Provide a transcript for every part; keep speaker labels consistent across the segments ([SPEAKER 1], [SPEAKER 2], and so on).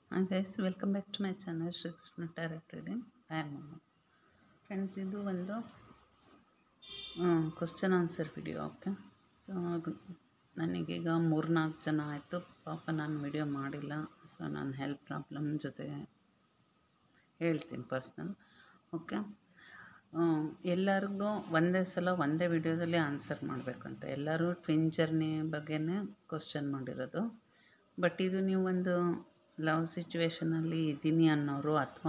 [SPEAKER 1] ಹಾಂ guys welcome back to my channel Srikrishna tarot reading I am friends ಇದು ಒಂದು question answer video okay so ನನಗೀಗ ಮೂರ್ನಾಲ್ಕು ಜನ ಆಯಿತು ಪಾಪ ನಾನು ವಿಡಿಯೋ ಮಾಡಿಲ್ಲ ಸೊ ನಾನು ಹೆಲ್ತ್ ಪ್ರಾಬ್ಲಮ್ ಜೊತೆ ಹೇಳ್ತೀನಿ ಪರ್ಸ್ನಲ್ ಓಕೆ ಎಲ್ಲರಿಗೂ ಒಂದೇ ಸಲ ಒಂದೇ ವಿಡಿಯೋದಲ್ಲಿ ಆನ್ಸರ್ ಮಾಡಬೇಕಂತ ಎಲ್ಲರೂ ಟ್ವಿನ್ ಜರ್ನಿ ಬಗ್ಗೆನೇ ಕ್ವಶನ್ ಮಾಡಿರೋದು ಬಟ್ ಇದು ನೀವು ಒಂದು ಲವ್ ಸಿಚುವೇಷನಲ್ಲಿ ಇದ್ದೀನಿ ಅನ್ನೋರು ಅಥವಾ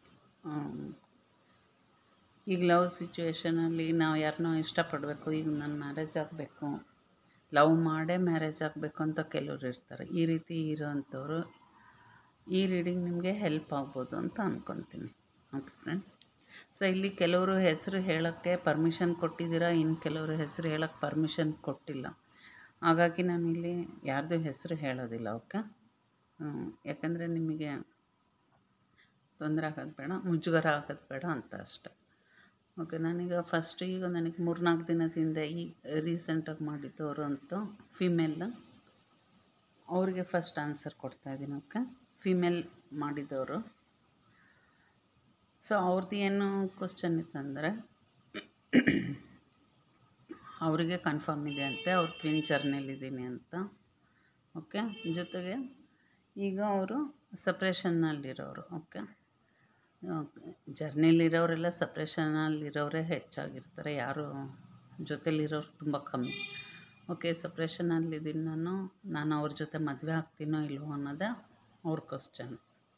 [SPEAKER 1] ಈಗ ಲವ್ ಸಿಚುವೇಷನಲ್ಲಿ ನಾವು ಯಾರನ್ನೋ ಇಷ್ಟಪಡಬೇಕು ಈಗ ನನ್ನ ಮ್ಯಾರೇಜ್ ಆಗಬೇಕು ಲವ್ ಮಾಡೇ ಮ್ಯಾರೇಜ್ ಆಗಬೇಕು ಅಂತ ಕೆಲವ್ರು ಇರ್ತಾರೆ ಈ ರೀತಿ ಇರೋವಂಥವ್ರು ಈ ರೀಡಿಂಗ್ ನಿಮಗೆ ಹೆಲ್ಪ್ ಆಗ್ಬೋದು ಅಂತ ಅಂದ್ಕೊತೀನಿ ಓಕೆ ಫ್ರೆಂಡ್ಸ್ ಸೊ ಇಲ್ಲಿ ಕೆಲವರು ಹೆಸರು ಹೇಳೋಕ್ಕೆ ಪರ್ಮಿಷನ್ ಕೊಟ್ಟಿದ್ದೀರಾ ಇನ್ನು ಕೆಲವರು ಹೆಸರು ಹೇಳೋಕ್ಕೆ ಪರ್ಮಿಷನ್ ಕೊಟ್ಟಿಲ್ಲ ಹಾಗಾಗಿ ನಾನಿಲ್ಲಿ ಯಾರ್ದು ಹೆಸರು ಹೇಳೋದಿಲ್ಲ ಓಕೆ ಯಾಕಂದರೆ ನಿಮಗೆ ತೊಂದರೆ ಆಗೋದು ಬೇಡ ಮುಜುಗರ ಆಗೋದು ಬೇಡ ಅಂತ ಅಷ್ಟೆ ಓಕೆ ನಾನೀಗ ಫಸ್ಟ್ ಈಗ ನನಗೆ ಮೂರ್ನಾಲ್ಕು ದಿನದಿಂದ ಈ ರೀಸೆಂಟಾಗಿ ಮಾಡಿದ್ದವರು ಅಂತೂ ಫಿಮೇಲ್ ಅವ್ರಿಗೆ ಫಸ್ಟ್ ಆನ್ಸರ್ ಕೊಡ್ತಾಯಿದ್ದೀನಿ ಓಕೆ ಫಿಮೇಲ್ ಮಾಡಿದವರು ಸೊ ಅವ್ರದ್ದು ಏನು ಕ್ವಶನ್ ಇತ್ತಂದರೆ ಅವರಿಗೆ ಕನ್ಫರ್ಮ್ ಇದೆ ಅಂತೆ ಅವ್ರು ಟ್ವಿನ್ ಜರ್ನಿಲಿದ್ದೀನಿ ಅಂತ ಓಕೆ ಜೊತೆಗೆ ಈಗ ಅವರು ಸಪ್ರೇಷನ್ನಲ್ಲಿರೋರು ಓಕೆ ಜರ್ನಿಲಿರೋರೆಲ್ಲ ಸಪ್ರೇಷನಲ್ಲಿರೋರೇ ಹೆಚ್ಚಾಗಿರ್ತಾರೆ ಯಾರು ಜೊತೆಲಿರೋರು ತುಂಬ ಕಮ್ಮಿ ಓಕೆ ಸಪ್ರೇಷನಲ್ಲಿದ್ದೀನಿ ನಾನು ನಾನು ಅವ್ರ ಜೊತೆ ಮದುವೆ ಆಗ್ತೀನೋ ಇಲ್ವೋ ಅನ್ನೋದೇ ಅವ್ರ ಕ್ವಶನ್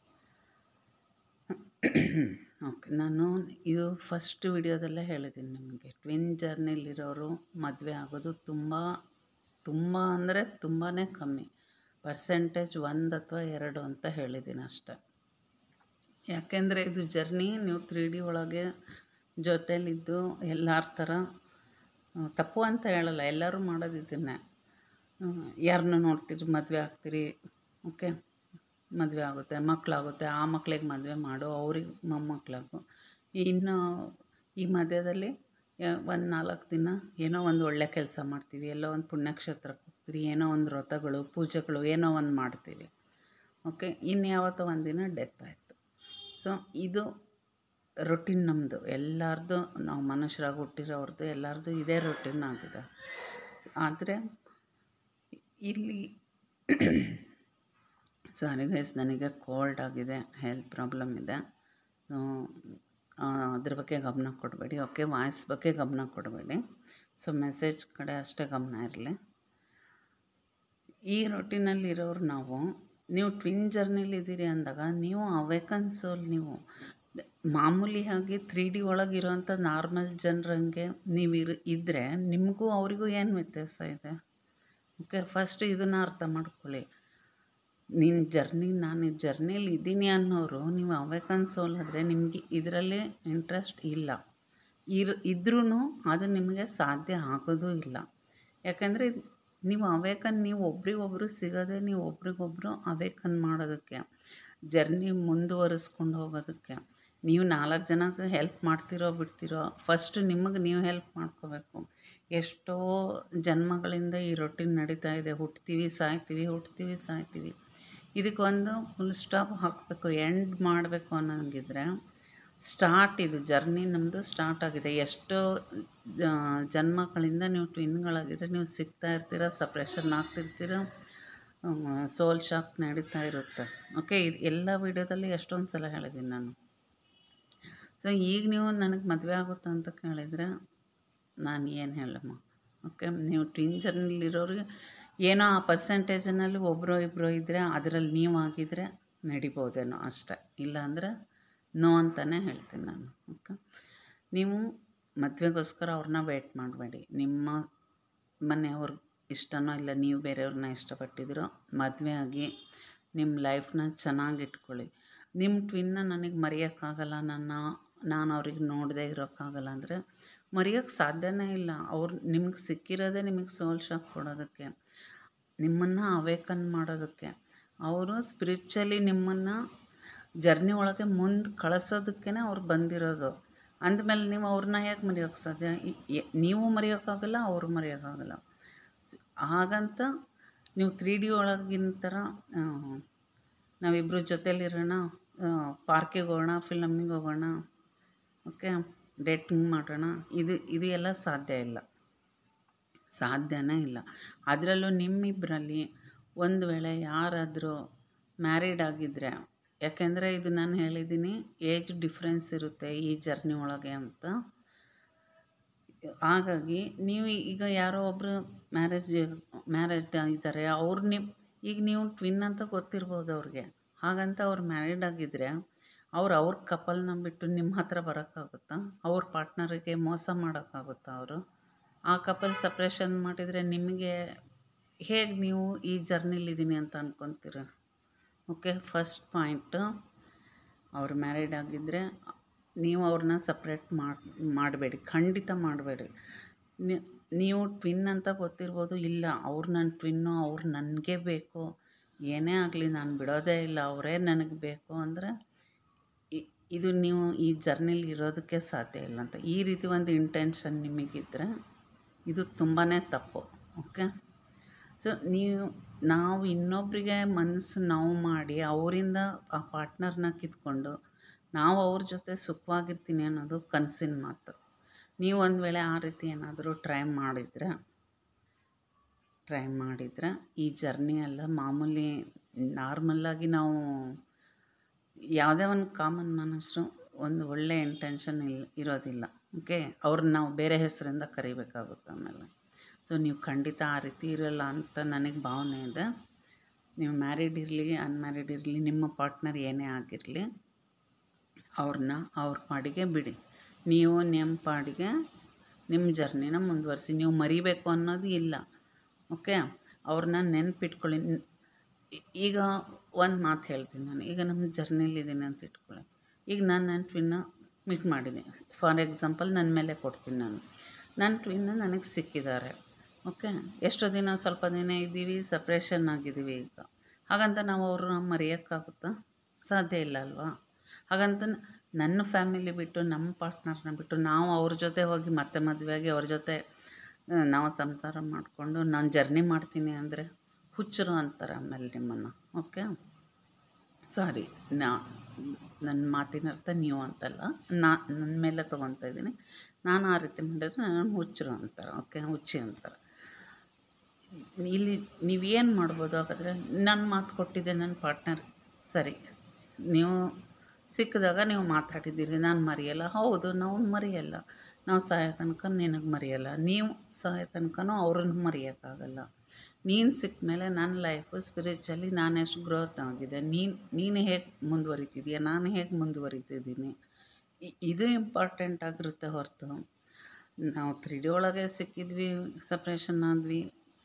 [SPEAKER 1] ಓಕೆ ನಾನು ಇದು ಫಸ್ಟ್ ವಿಡಿಯೋದಲ್ಲೇ ಹೇಳಿದ್ದೀನಿ ನಿಮಗೆ ಟ್ವಿನ್ ಜರ್ನಿಲಿರೋರು ಮದುವೆ ಆಗೋದು ತುಂಬ ತುಂಬ ಅಂದರೆ ತುಂಬಾ ಕಮ್ಮಿ ಪರ್ಸೆಂಟೇಜ್ ಒಂದು ಅಥವಾ ಎರಡು ಅಂತ ಹೇಳಿದ್ದೀನಿ ಅಷ್ಟೆ ಯಾಕೆಂದರೆ ಇದು ಜರ್ನಿ ನೀವು ತ್ರೀ ಡಿ ಒಳಗೆ ಜೊತೇಲಿದ್ದು ಎಲ್ಲರ ಥರ ತಪ್ಪು ಅಂತ ಹೇಳಲ್ಲ ಎಲ್ಲರೂ ಮಾಡೋದು ಇದನ್ನೇ ಯಾರನ್ನ ನೋಡ್ತೀರಿ ಮದುವೆ ಆಗ್ತೀರಿ ಓಕೆ ಮದುವೆ ಆಗುತ್ತೆ ಮಕ್ಕಳಾಗುತ್ತೆ ಆ ಮಕ್ಳಿಗೆ ಮದುವೆ ಮಾಡು ಅವ್ರಿಗೆ ಮೊಮ್ಮಕ್ಕಳಾಗು ಇನ್ನು ಈ ಮಧ್ಯದಲ್ಲಿ ಒಂದು ನಾಲ್ಕು ದಿನ ಏನೋ ಒಂದು ಒಳ್ಳೆ ಕೆಲಸ ಮಾಡ್ತೀವಿ ಎಲ್ಲೋ ಒಂದು ಪುಣ್ಯಕ್ಷೇತ್ರಕ್ಕೆ ಹೋಗ್ತೀರಿ ಏನೋ ಒಂದು ವ್ರತಗಳು ಪೂಜೆಗಳು ಏನೋ ಒಂದು ಮಾಡ್ತೀವಿ ಓಕೆ ಇನ್ನು ಯಾವತ್ತೋ ಒಂದಿನ ಡೆತ್ ಆಯಿತು ಸೊ ಇದು ರೊಟೀನ್ ನಮ್ಮದು ಎಲ್ಲರದ್ದು ನಾವು ಮನುಷ್ಯರಾಗಿ ಹುಟ್ಟಿರೋರ್ದು ಎಲ್ಲರದ್ದು ಇದೇ ರೊಟೀನ್ ಆಗಿದೆ ಆದರೆ ಇಲ್ಲಿ ಸಾರಿ ಗೈಸ್ ನನಗೆ ಕೋಲ್ಡ್ ಆಗಿದೆ ಹೆಲ್ತ್ ಪ್ರಾಬ್ಲಮ್ ಇದೆ ಅದ್ರ ಬಗ್ಗೆ ಗಮನ ಕೊಡಬೇಡಿ ಓಕೆ ವಾಯ್ಸ್ ಬಗ್ಗೆ ಗಮನ ಕೊಡಬೇಡಿ ಸೊ ಮೆಸೇಜ್ ಕಡೆ ಅಷ್ಟೇ ಗಮನ ಇರಲಿ ಈ ರೊಟೀನಲ್ಲಿರೋರು ನಾವು ನೀವು ಟ್ವಿನ್ ಜರ್ನಿಲಿದ್ದೀರಿ ಅಂದಾಗ ನೀವು ಅವೇಕನ್ ಸೋಲ್ ನೀವು ಮಾಮೂಲಿಯಾಗಿ ತ್ರೀ ಡಿ ಒಳಗಿರೋಂಥ ನಾರ್ಮಲ್ ಜನರಂಗೆ ನೀವು ಇರು ಇದ್ದರೆ ನಿಮಗೂ ಅವರಿಗೂ ಏನು ವ್ಯತ್ಯಾಸ ಇದೆ ಓಕೆ ಫಸ್ಟ್ ಇದನ್ನು ಅರ್ಥ ಮಾಡ್ಕೊಳ್ಳಿ ನಿನ್ನ ಜರ್ನಿ ನಾನು ಜರ್ನಿಲಿ ಇದ್ದೀನಿ ಅನ್ನೋರು ನೀವು ಅವೇಕನ್ ಸೋಲ್ ಆದರೆ ನಿಮಗೆ ಇದರಲ್ಲಿ ಇಂಟ್ರೆಸ್ಟ್ ಇಲ್ಲ ಇರ್ ಇದ್ರೂ ಅದು ನಿಮಗೆ ಸಾಧ್ಯ ಆಗೋದೂ ಇಲ್ಲ ಯಾಕಂದರೆ ನೀವು ಅವೇಕನ್ ನೀವು ಒಬ್ರಿಗೊಬ್ರು ಸಿಗೋದೇ ನೀವು ಒಬ್ರಿಗೊಬ್ರು ಅವೇಕನ್ ಮಾಡೋದಕ್ಕೆ ಜರ್ನಿ ಮುಂದುವರಿಸ್ಕೊಂಡು ಹೋಗೋದಕ್ಕೆ ನೀವು ನಾಲ್ಕು ಜನಕ್ಕೆ ಹೆಲ್ಪ್ ಮಾಡ್ತಿರೋ ಬಿಡ್ತಿರೋ ಫಸ್ಟ್ ನಿಮಗೆ ನೀವು ಹೆಲ್ಪ್ ಮಾಡ್ಕೋಬೇಕು ಎಷ್ಟೋ ಜನ್ಮಗಳಿಂದ ಈ ರೊಟೀನ್ ನಡೀತಾ ಇದೆ ಹುಟ್ತೀವಿ ಸಾಯ್ತೀವಿ ಹುಟ್ತೀವಿ ಸಾಯ್ತೀವಿ ಇದಕ್ಕೊಂದು ಫುಲ್ ಸ್ಟಾಪ್ ಹಾಕಬೇಕು ಎಂಡ್ ಮಾಡಬೇಕು ಅನ್ನೋಂಗಿದ್ರೆ ಸ್ಟಾರ್ಟ್ ಇದು ಜರ್ನಿ ನಮ್ಮದು ಸ್ಟಾರ್ಟ್ ಆಗಿದೆ ಎಷ್ಟೋ ಜನ್ಮಗಳಿಂದ ನೀವು ಟ್ವಿನ್ಗಳಾಗಿದ್ರೆ ನೀವು ಸಿಗ್ತಾ ಇರ್ತೀರ ಸಪ್ರೇಷನ್ ಆಗ್ತಿರ್ತೀರ ಸೋಲ್ ಶಾಕ್ ನಡೀತಾ ಇರುತ್ತೆ ಓಕೆ ಇದು ಎಲ್ಲ ವೀಡಿಯೋದಲ್ಲಿ ಎಷ್ಟೊಂದು ಸಲ ಹೇಳಿದ್ದೀನಿ ನಾನು ಸೊ ಈಗ ನೀವು ನನಗೆ ಮದುವೆ ಆಗುತ್ತಾ ಅಂತ ಕೇಳಿದರೆ ನಾನು ಏನು ಹೇಳಮ್ಮ ಓಕೆ ನೀವು ಟ್ವಿನ್ ಜರ್ನಿಲಿರೋರಿಗೆ ಏನೋ ಆ ಪರ್ಸೆಂಟೇಜಿನಲ್ಲಿ ಒಬ್ಬರೋ ಇಬ್ಬರೋ ಇದ್ದರೆ ಅದರಲ್ಲಿ ನೀವು ಆಗಿದ್ದರೆ ನಡಿಬೋದೇನೋ ಅಷ್ಟೆ ಇಲ್ಲಾಂದರೆ ನೋ ಅಂತಲೇ ಹೇಳ್ತೀನಿ ನಾನು ಓಕೆ ನೀವು ಮದುವೆಗೋಸ್ಕರ ಅವ್ರನ್ನ ವೇಟ್ ಮಾಡಬೇಡಿ ನಿಮ್ಮ ಮನೆಯವ್ರ ಇಷ್ಟನೋ ಇಲ್ಲ ನೀವು ಬೇರೆಯವ್ರನ್ನ ಇಷ್ಟಪಟ್ಟಿದ್ದೀರೋ ಮದುವೆ ಆಗಿ ನಿಮ್ಮ ಲೈಫ್ನ ಚೆನ್ನಾಗಿ ಇಟ್ಕೊಳ್ಳಿ ನಿಮ್ಮ ಟ್ವಿನ್ನ ನನಗೆ ಮರೆಯೋಕ್ಕಾಗಲ್ಲ ನನ್ನ ನಾನು ಅವ್ರಿಗೆ ನೋಡದೇ ಇರೋಕ್ಕಾಗಲ್ಲ ಅಂದರೆ ಮರೆಯೋಕ್ಕೆ ಸಾಧ್ಯನೇ ಇಲ್ಲ ಅವ್ರು ನಿಮಗೆ ಸಿಕ್ಕಿರೋದೇ ನಿಮಗೆ ಸೋಲ್ ಶಾಕ್ ಕೊಡೋದಕ್ಕೆ ನಿಮ್ಮನ್ನು ಅವೇಕನ್ ಮಾಡೋದಕ್ಕೆ ಅವರು ಸ್ಪಿರಿಚುವಲಿ ನಿಮ್ಮನ್ನು ಜರ್ನಿ ಒಳಗೆ ಮುಂದೆ ಕಳಿಸೋದಕ್ಕೇ ಅವ್ರು ಬಂದಿರೋದು ಅಂದಮೇಲೆ ನೀವು ಅವ್ರನ್ನ ಹೇಗೆ ಮರೆಯೋಕ್ಕೆ ಸಾಧ್ಯ ನೀವು ಮರೆಯೋಕ್ಕಾಗಲ್ಲ ಅವರು ಮರೆಯೋಕ್ಕಾಗಲ್ಲ ಹಾಗಂತ ನೀವು ತ್ರೀ ಡಿ ಒಳಗಿನ ಥರ ನಾವಿಬ್ಬರು ಜೊತೇಲಿರೋಣ ಪಾರ್ಕಿಗೆ ಹೋಗೋಣ ಫಿಲಮಿಗೆ ಹೋಗೋಣ ಓಕೆ ಡೇಟಿಂಗ್ ಮಾಡೋಣ ಇದು ಇದು ಎಲ್ಲ ಸಾಧ್ಯ ಇಲ್ಲ ಸಾಧ್ಯನೇ ಇಲ್ಲ ಅದರಲ್ಲೂ ನಿಮ್ಮಿಬ್ಬರಲ್ಲಿ ಒಂದು ವೇಳೆ ಯಾರಾದರೂ ಮ್ಯಾರಿಡ್ ಆಗಿದ್ದರೆ ಯಾಕೆಂದರೆ ಇದು ನಾನು ಹೇಳಿದ್ದೀನಿ ಏಜ್ ಡಿಫ್ರೆನ್ಸ್ ಇರುತ್ತೆ ಈ ಜರ್ನಿ ಒಳಗೆ ಅಂತ ಹಾಗಾಗಿ ನೀವು ಈಗ ಯಾರೋ ಒಬ್ಬರು ಮ್ಯಾರೇಜ್ ಮ್ಯಾರೇಜ್ ಆಗಿದ್ದಾರೆ ಅವ್ರು ನಿಮ್ಮ ಈಗ ನೀವು ಟ್ವಿನ್ ಅಂತ ಗೊತ್ತಿರ್ಬೋದು ಅವ್ರಿಗೆ ಹಾಗಂತ ಅವ್ರು ಮ್ಯಾರಿಡ್ ಆಗಿದ್ದರೆ ಅವ್ರು ಅವ್ರ ಕಪಲ್ನ ಬಿಟ್ಟು ನಿಮ್ಮ ಹತ್ರ ಬರೋಕ್ಕಾಗುತ್ತಾ ಅವ್ರ ಪಾರ್ಟ್ನರಿಗೆ ಮೋಸ ಮಾಡೋಕ್ಕಾಗುತ್ತಾ ಅವರು ಆ ಕಪಲ್ ಸಪ್ರೇಷನ್ ಮಾಡಿದರೆ ನಿಮಗೆ ಹೇಗೆ ನೀವು ಈ ಜರ್ನಿಲಿದ್ದೀನಿ ಅಂತ ಅನ್ಕೊತೀರ ಓಕೆ ಫಸ್ಟ್ ಪಾಯಿಂಟು ಅವ್ರು ಮ್ಯಾರಿಡ್ ಆಗಿದ್ದರೆ ನೀವು ಅವ್ರನ್ನ ಸಪ್ರೇಟ್ ಮಾಡಿ ಮಾಡಬೇಡಿ ಖಂಡಿತ ಮಾಡಬೇಡಿ ನೀವು ಟ್ವಿನ್ ಅಂತ ಗೊತ್ತಿರ್ಬೋದು ಇಲ್ಲ ಅವ್ರು ನನ್ನ ಟ್ವಿನ್ನು ಅವ್ರು ನನಗೆ ಬೇಕು ಏನೇ ಆಗಲಿ ನಾನು ಬಿಡೋದೇ ಇಲ್ಲ ಅವರೇ ನನಗೆ ಬೇಕು ಅಂದರೆ ಇ- ಇದು ನೀವು ಈ ಜರ್ನಿಲಿ ಇರೋದಕ್ಕೆ ಸಾಧ್ಯ ಇಲ್ಲ ಅಂತ ಈ ರೀತಿ ಒಂದು ಇಂಟೆನ್ಷನ್ ನಿಮಗಿದ್ರೆ ಇದು ತುಂಬಾ ತಪ್ಪು ಓಕೆ ಸೊ ನೀವು ನಾವು ಇನ್ನೊಬ್ಬರಿಗೆ ಮನಸ್ಸು ನೋವು ಮಾಡಿ ಅವರಿಂದ ಆ ಪಾರ್ಟ್ನರ್ನ ಕಿತ್ಕೊಂಡು ನಾವು ಅವ್ರ ಜೊತೆ ಸುಖವಾಗಿರ್ತೀನಿ ಅನ್ನೋದು ಕನಸಿನ ಮಾತು ನೀವು ಒಂದು ವೇಳೆ ಆ ರೀತಿ ಏನಾದರೂ ಟ್ರೈ ಮಾಡಿದರೆ ಟ್ರೈ ಮಾಡಿದರೆ ಈ ಜರ್ನಿ ಎಲ್ಲ ಮಾಮೂಲಿ ನಾರ್ಮಲ್ಲಾಗಿ ನಾವು ಯಾವುದೇ ಒಂದು ಕಾಮನ್ ಮನುಷ್ಯರು ಒಂದು ಒಳ್ಳೆ ಇಂಟೆನ್ಷನ್ ಇಲ್ ಇರೋದಿಲ್ಲ ಓಕೆ ಅವ್ರನ್ನ ನಾವು ಬೇರೆ ಹೆಸರಿಂದ ಕರಿಬೇಕಾಗುತ್ತೆ ಆಮೇಲೆ ಸೊ ನೀವು ಖಂಡಿತ ಆ ರೀತಿ ಇರಲ್ಲ ಅಂತ ನನಗೆ ಭಾವನೆ ಇದೆ ನೀವು ಮ್ಯಾರಿಡ್ ಇರಲಿ ಅನ್ಮ್ಯಾರಿಡ್ ಇರಲಿ ನಿಮ್ಮ ಪಾರ್ಟ್ನರ್ ಏನೇ ಆಗಿರಲಿ ಅವ್ರನ್ನ ಅವ್ರ ಪಾಡಿಗೆ ಬಿಡಿ ನೀವು ನಿಮ್ಮ ಪಾಡಿಗೆ ನಿಮ್ಮ ಜರ್ನಿನ ಮುಂದುವರಿಸಿ ನೀವು ಮರಿಬೇಕು ಅನ್ನೋದು ಇಲ್ಲ ಓಕೆ ಅವ್ರನ್ನ ನೆನ್ಪಿಟ್ಕೊಳ್ಳಿ ನ್- ಈ- ಈಗ ಒಂದು ಮಾತು ಹೇಳ್ತೀನಿ ನಾನು ಈಗ ನಮ್ಮ ಜರ್ನಿಲಿದ್ದೀನಿ ಅಂತ ಇಟ್ಕೊಳ್ಳಿ ಈಗ ನಾನು ನನ್ನ ಟ್ವಿನ್ನ ಮೀಟ್ ಮಾಡಿದ್ದೀನಿ ಫಾರ್ ಎಕ್ಸಾಂಪಲ್ ನನ್ನ ಮೇಲೆ ಕೊಡ್ತೀನಿ ನಾನು ನನ್ನ ಟ್ವಿನ್ ನನಗೆ ಸಿಕ್ಕಿದ್ದಾರೆ ಓಕೆ ಎಷ್ಟೋ ದಿನ ಸ್ವಲ್ಪ ದಿನ ಇದ್ದೀವಿ ಸಪ್ರೇಷನ್ ಆಗಿದ್ದೀವಿ ಈಗ ಹಾಗಂತ ನಾವು ಅವ್ರನ್ನ ಮರೆಯೋಕ್ಕಾಗುತ್ತಾ ಸಾಧ್ಯ ಇಲ್ಲ ಅಲ್ವಾ ಹಾಗಂತ ನ- ನನ್ನ ಫ್ಯಾಮಿಲಿ ಬಿಟ್ಟು ನಮ್ಮ ಪಾರ್ಟ್ನರ್ನ ಬಿಟ್ಟು ನಾವು ಅವ್ರ ಜೊತೆ ಹೋಗಿ ಮತ್ತೆ ಮದುವೆಯಾಗಿ ಅವ್ರ ಜೊತೆ ಆ, ನಾವು ಸಂಸಾರ ಮಾಡಿಕೊಂಡು ನಾನು ಜರ್ನಿ ಮಾಡ್ತೀನಿ ಅಂದರೆ ಹುಚ್ಚರು ಅಂತಾರೆ ಆಮೇಲೆ ನಿಮ್ಮನ್ನು ಓಕೆ ಸಾರಿ ನಾ ನನ್ನ ಮಾತಿನ ಅರ್ಥ ನೀವು ಅಂತಲ್ಲ ನಾ ನನ್ನ ಮೇಲೆ ತೊಗೊತಾ ಇದ್ದೀನಿ ನಾನು ಆ ರೀತಿ ಮಾಡಿದ್ರೆ ನನ್ನ ಹುಚ್ಚರು ಅಂತಾರೆ ಓಕೆ ಹುಚ್ಚಿ ಅಂತಾರೆ ಇಲ್ಲಿ ನೀವೇನು ಮಾಡ್ಬೋದು ಹಾಗಾದರೆ ನಾನು ಮಾತು ಕೊಟ್ಟಿದ್ದೆ ನನ್ನ ಪಾರ್ಟ್ನರ್ ಸರಿ ನೀವು ಸಿಕ್ಕಿದಾಗ ನೀವು ಮಾತಾಡಿದ್ದೀರಿ ನಾನು ಮರೆಯಲ್ಲ ಹೌದು ನಾವು ಮರೆಯಲ್ಲ ನಾವು ಸಾಯೋ ತನಕ ನಿನಗೆ ಮರೆಯಲ್ಲ ನೀವು ಸಾಯೋ ತನಕನೂ ಅವ್ರನ್ನ ಮರೆಯೋಕ್ಕಾಗಲ್ಲ ನೀನು ಸಿಕ್ಕ ಮೇಲೆ ನನ್ನ ಲೈಫು ಸ್ಪಿರಿಚುವಲಿ ನಾನು ಎಷ್ಟು ಗ್ರೋತ್ ಆಗಿದೆ ನೀನು ನೀನು ಹೇಗೆ ಮುಂದುವರಿತಿದೀಯ ನಾನು ಹೇಗೆ ಮುಂದುವರಿತಿದ್ದೀನಿ ಇ- ಇದು ಇಂಪಾರ್ಟೆಂಟ್ ಆಗಿರುತ್ತೆ ಹೊರತು ನಾವು ತ್ರೀ ಡಿ ಒಳಗೆ ಸಿಕ್ಕಿದ್ವಿ ಸಪ್ರೇಷನ್ ಆದ್ವಿ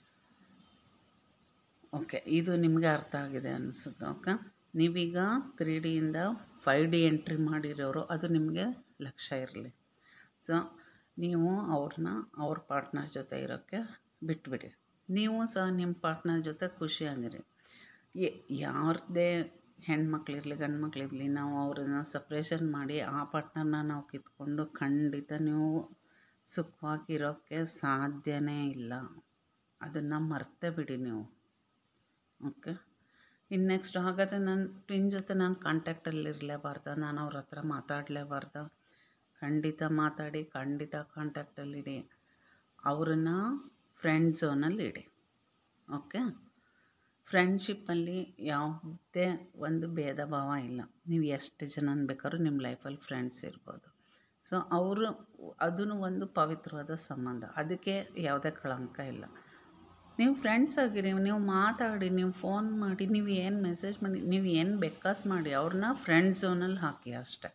[SPEAKER 1] ಓಕೆ ಇದು ನಿಮಗೆ ಅರ್ಥ ಆಗಿದೆ ಅನಿಸುತ್ತೆ ಓಕೆ ನೀವೀಗ ತ್ರೀ ಡಿಯಿಂದ ಫೈವ್ ಡಿ ಎಂಟ್ರಿ ಮಾಡಿರೋರು ಅದು ನಿಮಗೆ ಲಕ್ಷ್ಯ ಇರಲಿ ಸೊ ನೀವು ಅವ್ರನ್ನ ಅವ್ರ ಪಾರ್ಟ್ನರ್ ಜೊತೆ ಇರೋಕ್ಕೆ ಬಿಟ್ಬಿಡಿ ನೀವು ಸಹ ನಿಮ್ಮ ಪಾರ್ಟ್ನರ್ ಜೊತೆ ಖುಷಿಯಾಗಿರಿ ಯ- ಯಾರದ್ದೇ ಹೆಣ್ಮಕ್ಳಿರಲಿ ಗಂಡು ಮಕ್ಳಿರಲಿ ನಾವು ಅವ್ರನ್ನ ಸಪ್ರೇಷನ್ ಮಾಡಿ ಆ ಪಾರ್ಟ್ನರ್ನ ನಾವು ಕಿತ್ಕೊಂಡು ಖಂಡಿತ ನೀವು ಸುಖವಾಗಿರೋಕ್ಕೆ ಸಾಧ್ಯನೇ ಇಲ್ಲ ಅದನ್ನು ಮರ್ತೇ ಬಿಡಿ ನೀವು ಓಕೆ ಇನ್ನು ನೆಕ್ಸ್ಟ್ ಹಾಗಾದರೆ ನನ್ನ ಟ್ವಿನ್ ಜೊತೆ ನಾನು ಕಾಂಟ್ಯಾಕ್ಟಲ್ಲಿ ಇರಲೇಬಾರ್ದ ನಾನು ಅವ್ರ ಹತ್ರ ಮಾತಾಡಲೇಬಾರ್ದ ಖಂಡಿತ ಮಾತಾಡಿ ಖಂಡಿತ ಕಾಂಟ್ಯಾಕ್ಟಲ್ಲಿಡಿ ಅವ್ರನ್ನ ಫ್ರೆಂಡ್ ಝೋನಲ್ಲಿ ಇಡಿ ಓಕೆ ಫ್ರೆಂಡ್ಶಿಪ್ಪಲ್ಲಿ ಯಾವುದೇ ಒಂದು ಭೇದ ಭಾವ ಇಲ್ಲ ನೀವು ಎಷ್ಟು ಜನನ ಬೇಕಾದ್ರೂ ನಿಮ್ಮ ಲೈಫಲ್ಲಿ ಫ್ರೆಂಡ್ಸ್ ಇರ್ಬೋದು ಸೊ ಅವರು ಅದೂ ಒಂದು ಪವಿತ್ರವಾದ ಸಂಬಂಧ ಅದಕ್ಕೆ ಯಾವುದೇ ಕಳಂಕ ಇಲ್ಲ ನೀವು ಫ್ರೆಂಡ್ಸ್ ಆಗಿರಿ ನೀವು ಮಾತಾಡಿ ನೀವು ಫೋನ್ ಮಾಡಿ ನೀವು ಏನು ಮೆಸೇಜ್ ಮಾಡಿ ನೀವು ಏನು ಬೇಕಾದ್ ಮಾಡಿ ಅವ್ರನ್ನ ಫ್ರೆಂಡ್ ಝೋನಲ್ಲಿ ಹಾಕಿ ಅಷ್ಟೆ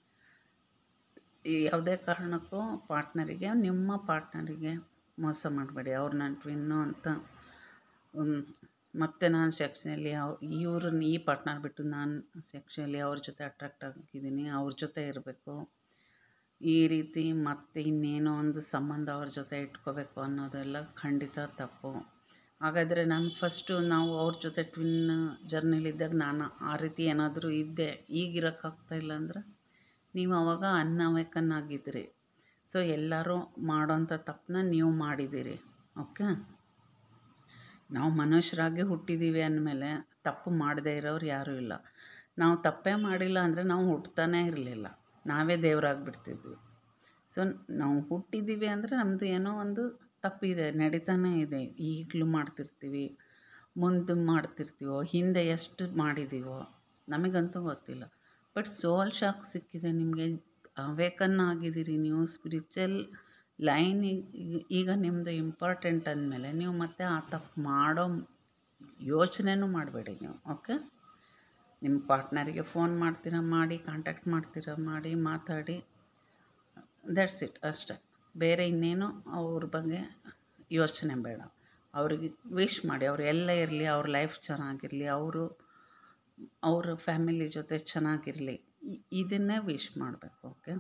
[SPEAKER 1] ಈ ಯಾವುದೇ ಕಾರಣಕ್ಕೂ ಪಾರ್ಟ್ನರಿಗೆ ನಿಮ್ಮ ಪಾರ್ಟ್ನರಿಗೆ ಮೋಸ ಮಾಡಬೇಡಿ ಅವ್ರು ನನ್ನ ಟ್ವಿನ್ನು ಅಂತ ಹ್ಮ್, ಮತ್ತೆ ನಾನು ಸೆಕ್ಷನಲ್ಲಿ ಅವ್ ಇವ್ರನ್ನ ಈ ಪಾರ್ಟ್ನರ್ ಬಿಟ್ಟು ನಾನು ಸೆಕ್ಷಲಿ ಅವ್ರ ಜೊತೆ ಅಟ್ರಾಕ್ಟ್ ಆಗಿದ್ದೀನಿ ಅವ್ರ ಜೊತೆ ಇರಬೇಕು ಈ ರೀತಿ ಮತ್ತೆ ಇನ್ನೇನೋ ಒಂದು ಸಂಬಂಧ ಅವ್ರ ಜೊತೆ ಇಟ್ಕೋಬೇಕು ಅನ್ನೋದೆಲ್ಲ ಖಂಡಿತ ತಪ್ಪು ಹಾಗಾದರೆ ನಾನು ಫಸ್ಟು ನಾವು ಅವ್ರ ಜೊತೆ ಟ್ವಿನ್ ಜರ್ನಿಲಿದ್ದಾಗ ನಾನು ಆ ರೀತಿ ಏನಾದರೂ ಇದ್ದೆ ಈಗಿರೋಕ್ಕಾಗ್ತಾ ಇಲ್ಲ ಅಂದರೆ ನೀವು ಅವಾಗ ಅನ್ಅವೇಕನ್ನಾಗಿದ್ರಿ ಸೊ ಎಲ್ಲರೂ ಮಾಡೋಂಥ ತಪ್ಪನ್ನ ನೀವು ಮಾಡಿದ್ದೀರಿ ಓಕೆ ನಾವು ಮನುಷ್ಯರಾಗಿ ಹುಟ್ಟಿದ್ದೀವಿ ಅಂದಮೇಲೆ ತಪ್ಪು ಮಾಡದೇ ಇರೋರು ಯಾರೂ ಇಲ್ಲ ನಾವು ತಪ್ಪೇ ಮಾಡಿಲ್ಲ ಅಂದರೆ ನಾವು ಹುಟ್ತಾನೇ ಇರಲಿಲ್ಲ ನಾವೇ ದೇವರಾಗ್ಬಿಡ್ತಿದ್ವಿ ಸೊ ನಾವು ಹುಟ್ಟಿದ್ದೀವಿ ಅಂದರೆ ನಮ್ಮದು ಏನೋ ಒಂದು ತಪ್ಪಿದೆ ನಡೀತಾನೇ ಇದೆ ಈಗಲೂ ಮಾಡ್ತಿರ್ತೀವಿ ಮುಂದೆ ಮಾಡ್ತಿರ್ತೀವೋ ಹಿಂದೆ ಎಷ್ಟು ಮಾಡಿದ್ದೀವೋ ನಮಗಂತೂ ಗೊತ್ತಿಲ್ಲ ಬಟ್ ಸೋಲ್ ಶಾಕ್ ಸಿಕ್ಕಿದೆ ನಿಮಗೆ ಅವೇಕನ್ ಆಗಿದ್ದೀರಿ ನೀವು ಸ್ಪಿರಿಚುವಲ್ ಲೈನ್ ಈಗ ನಿಮ್ಮದು ಇಂಪಾರ್ಟೆಂಟ್ ಅಂದಮೇಲೆ ನೀವು ಮತ್ತೆ ಆ ತಪ್ಪು ಮಾಡೋ ಯೋಚನೆನೂ ಮಾಡಬೇಡಿ ನೀವು ಓಕೆ ನಿಮ್ಮ ಪಾರ್ಟ್ನರಿಗೆ ಫೋನ್ ಮಾಡ್ತೀರಾ ಮಾಡಿ ಕಾಂಟ್ಯಾಕ್ಟ್ ಮಾಡ್ತೀರಾ ಮಾಡಿ ಮಾತಾಡಿ ದಟ್ಸ್ ಇಟ್ ಅಷ್ಟೆ ಬೇರೆ ಇನ್ನೇನು ಅವ್ರ ಬಗ್ಗೆ ಯೋಚನೆ ಬೇಡ ಅವ್ರಿಗೆ ವಿಶ್ ಮಾಡಿ ಅವ್ರು ಎಲ್ಲೇ ಇರಲಿ ಅವ್ರ ಲೈಫ್ ಚೆನ್ನಾಗಿರಲಿ ಅವರು ಅವ್ರ ಫ್ಯಾಮಿಲಿ ಜೊತೆ ಚೆನ್ನಾಗಿರಲಿ ಇದನ್ನೇ ವಿಶ್ ಮಾಡಬೇಕು ಓಕೆ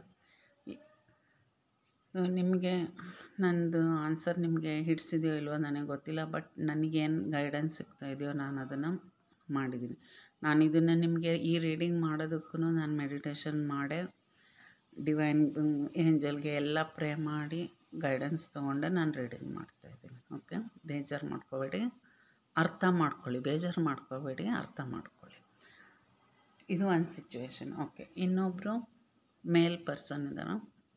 [SPEAKER 1] ನಿಮಗೆ ನಂದು ಆನ್ಸರ್ ನಿಮಗೆ ಹಿಡಿಸಿದೆಯೋ ಇಲ್ವೋ ನನಗೆ ಗೊತ್ತಿಲ್ಲ ಬಟ್ ನನಗೇನು ಗೈಡೆನ್ಸ್ ಸಿಗ್ತಾ ಇದೆಯೋ ನಾನು ಅದನ್ನು ಮಾಡಿದ್ದೀನಿ ನಾನು ಇದನ್ನು ನಿಮಗೆ ಈ ರೀಡಿಂಗ್ ಮಾಡೋದಕ್ಕೂ ನಾನು ಮೆಡಿಟೇಷನ್ ಮಾಡೇ ಡಿವೈನ್ ಏಂಜಲ್ಗೆ ಎಲ್ಲ ಪ್ರೇ ಮಾಡಿ ಗೈಡೆನ್ಸ್ ತೊಗೊಂಡೆ ನಾನು ರೀಡಿಂಗ್ ಮಾಡ್ತಾಯಿದ್ದೀನಿ ಓಕೆ ಬೇಜಾರು ಮಾಡ್ಕೋಬೇಡಿ ಅರ್ಥ ಮಾಡ್ಕೊಳ್ಳಿ ಬೇಜಾರು ಮಾಡ್ಕೋಬೇಡಿ ಅರ್ಥ ಮಾಡ್ಕೊಳ್ಳಿ ಇದು ಒಂದು ಸಿಚುವೇಶನ್ ಓಕೆ ಇನ್ನೊಬ್ಬರು ಮೇಲ್ ಪರ್ಸನ್ ಇದ್ದಾರೆ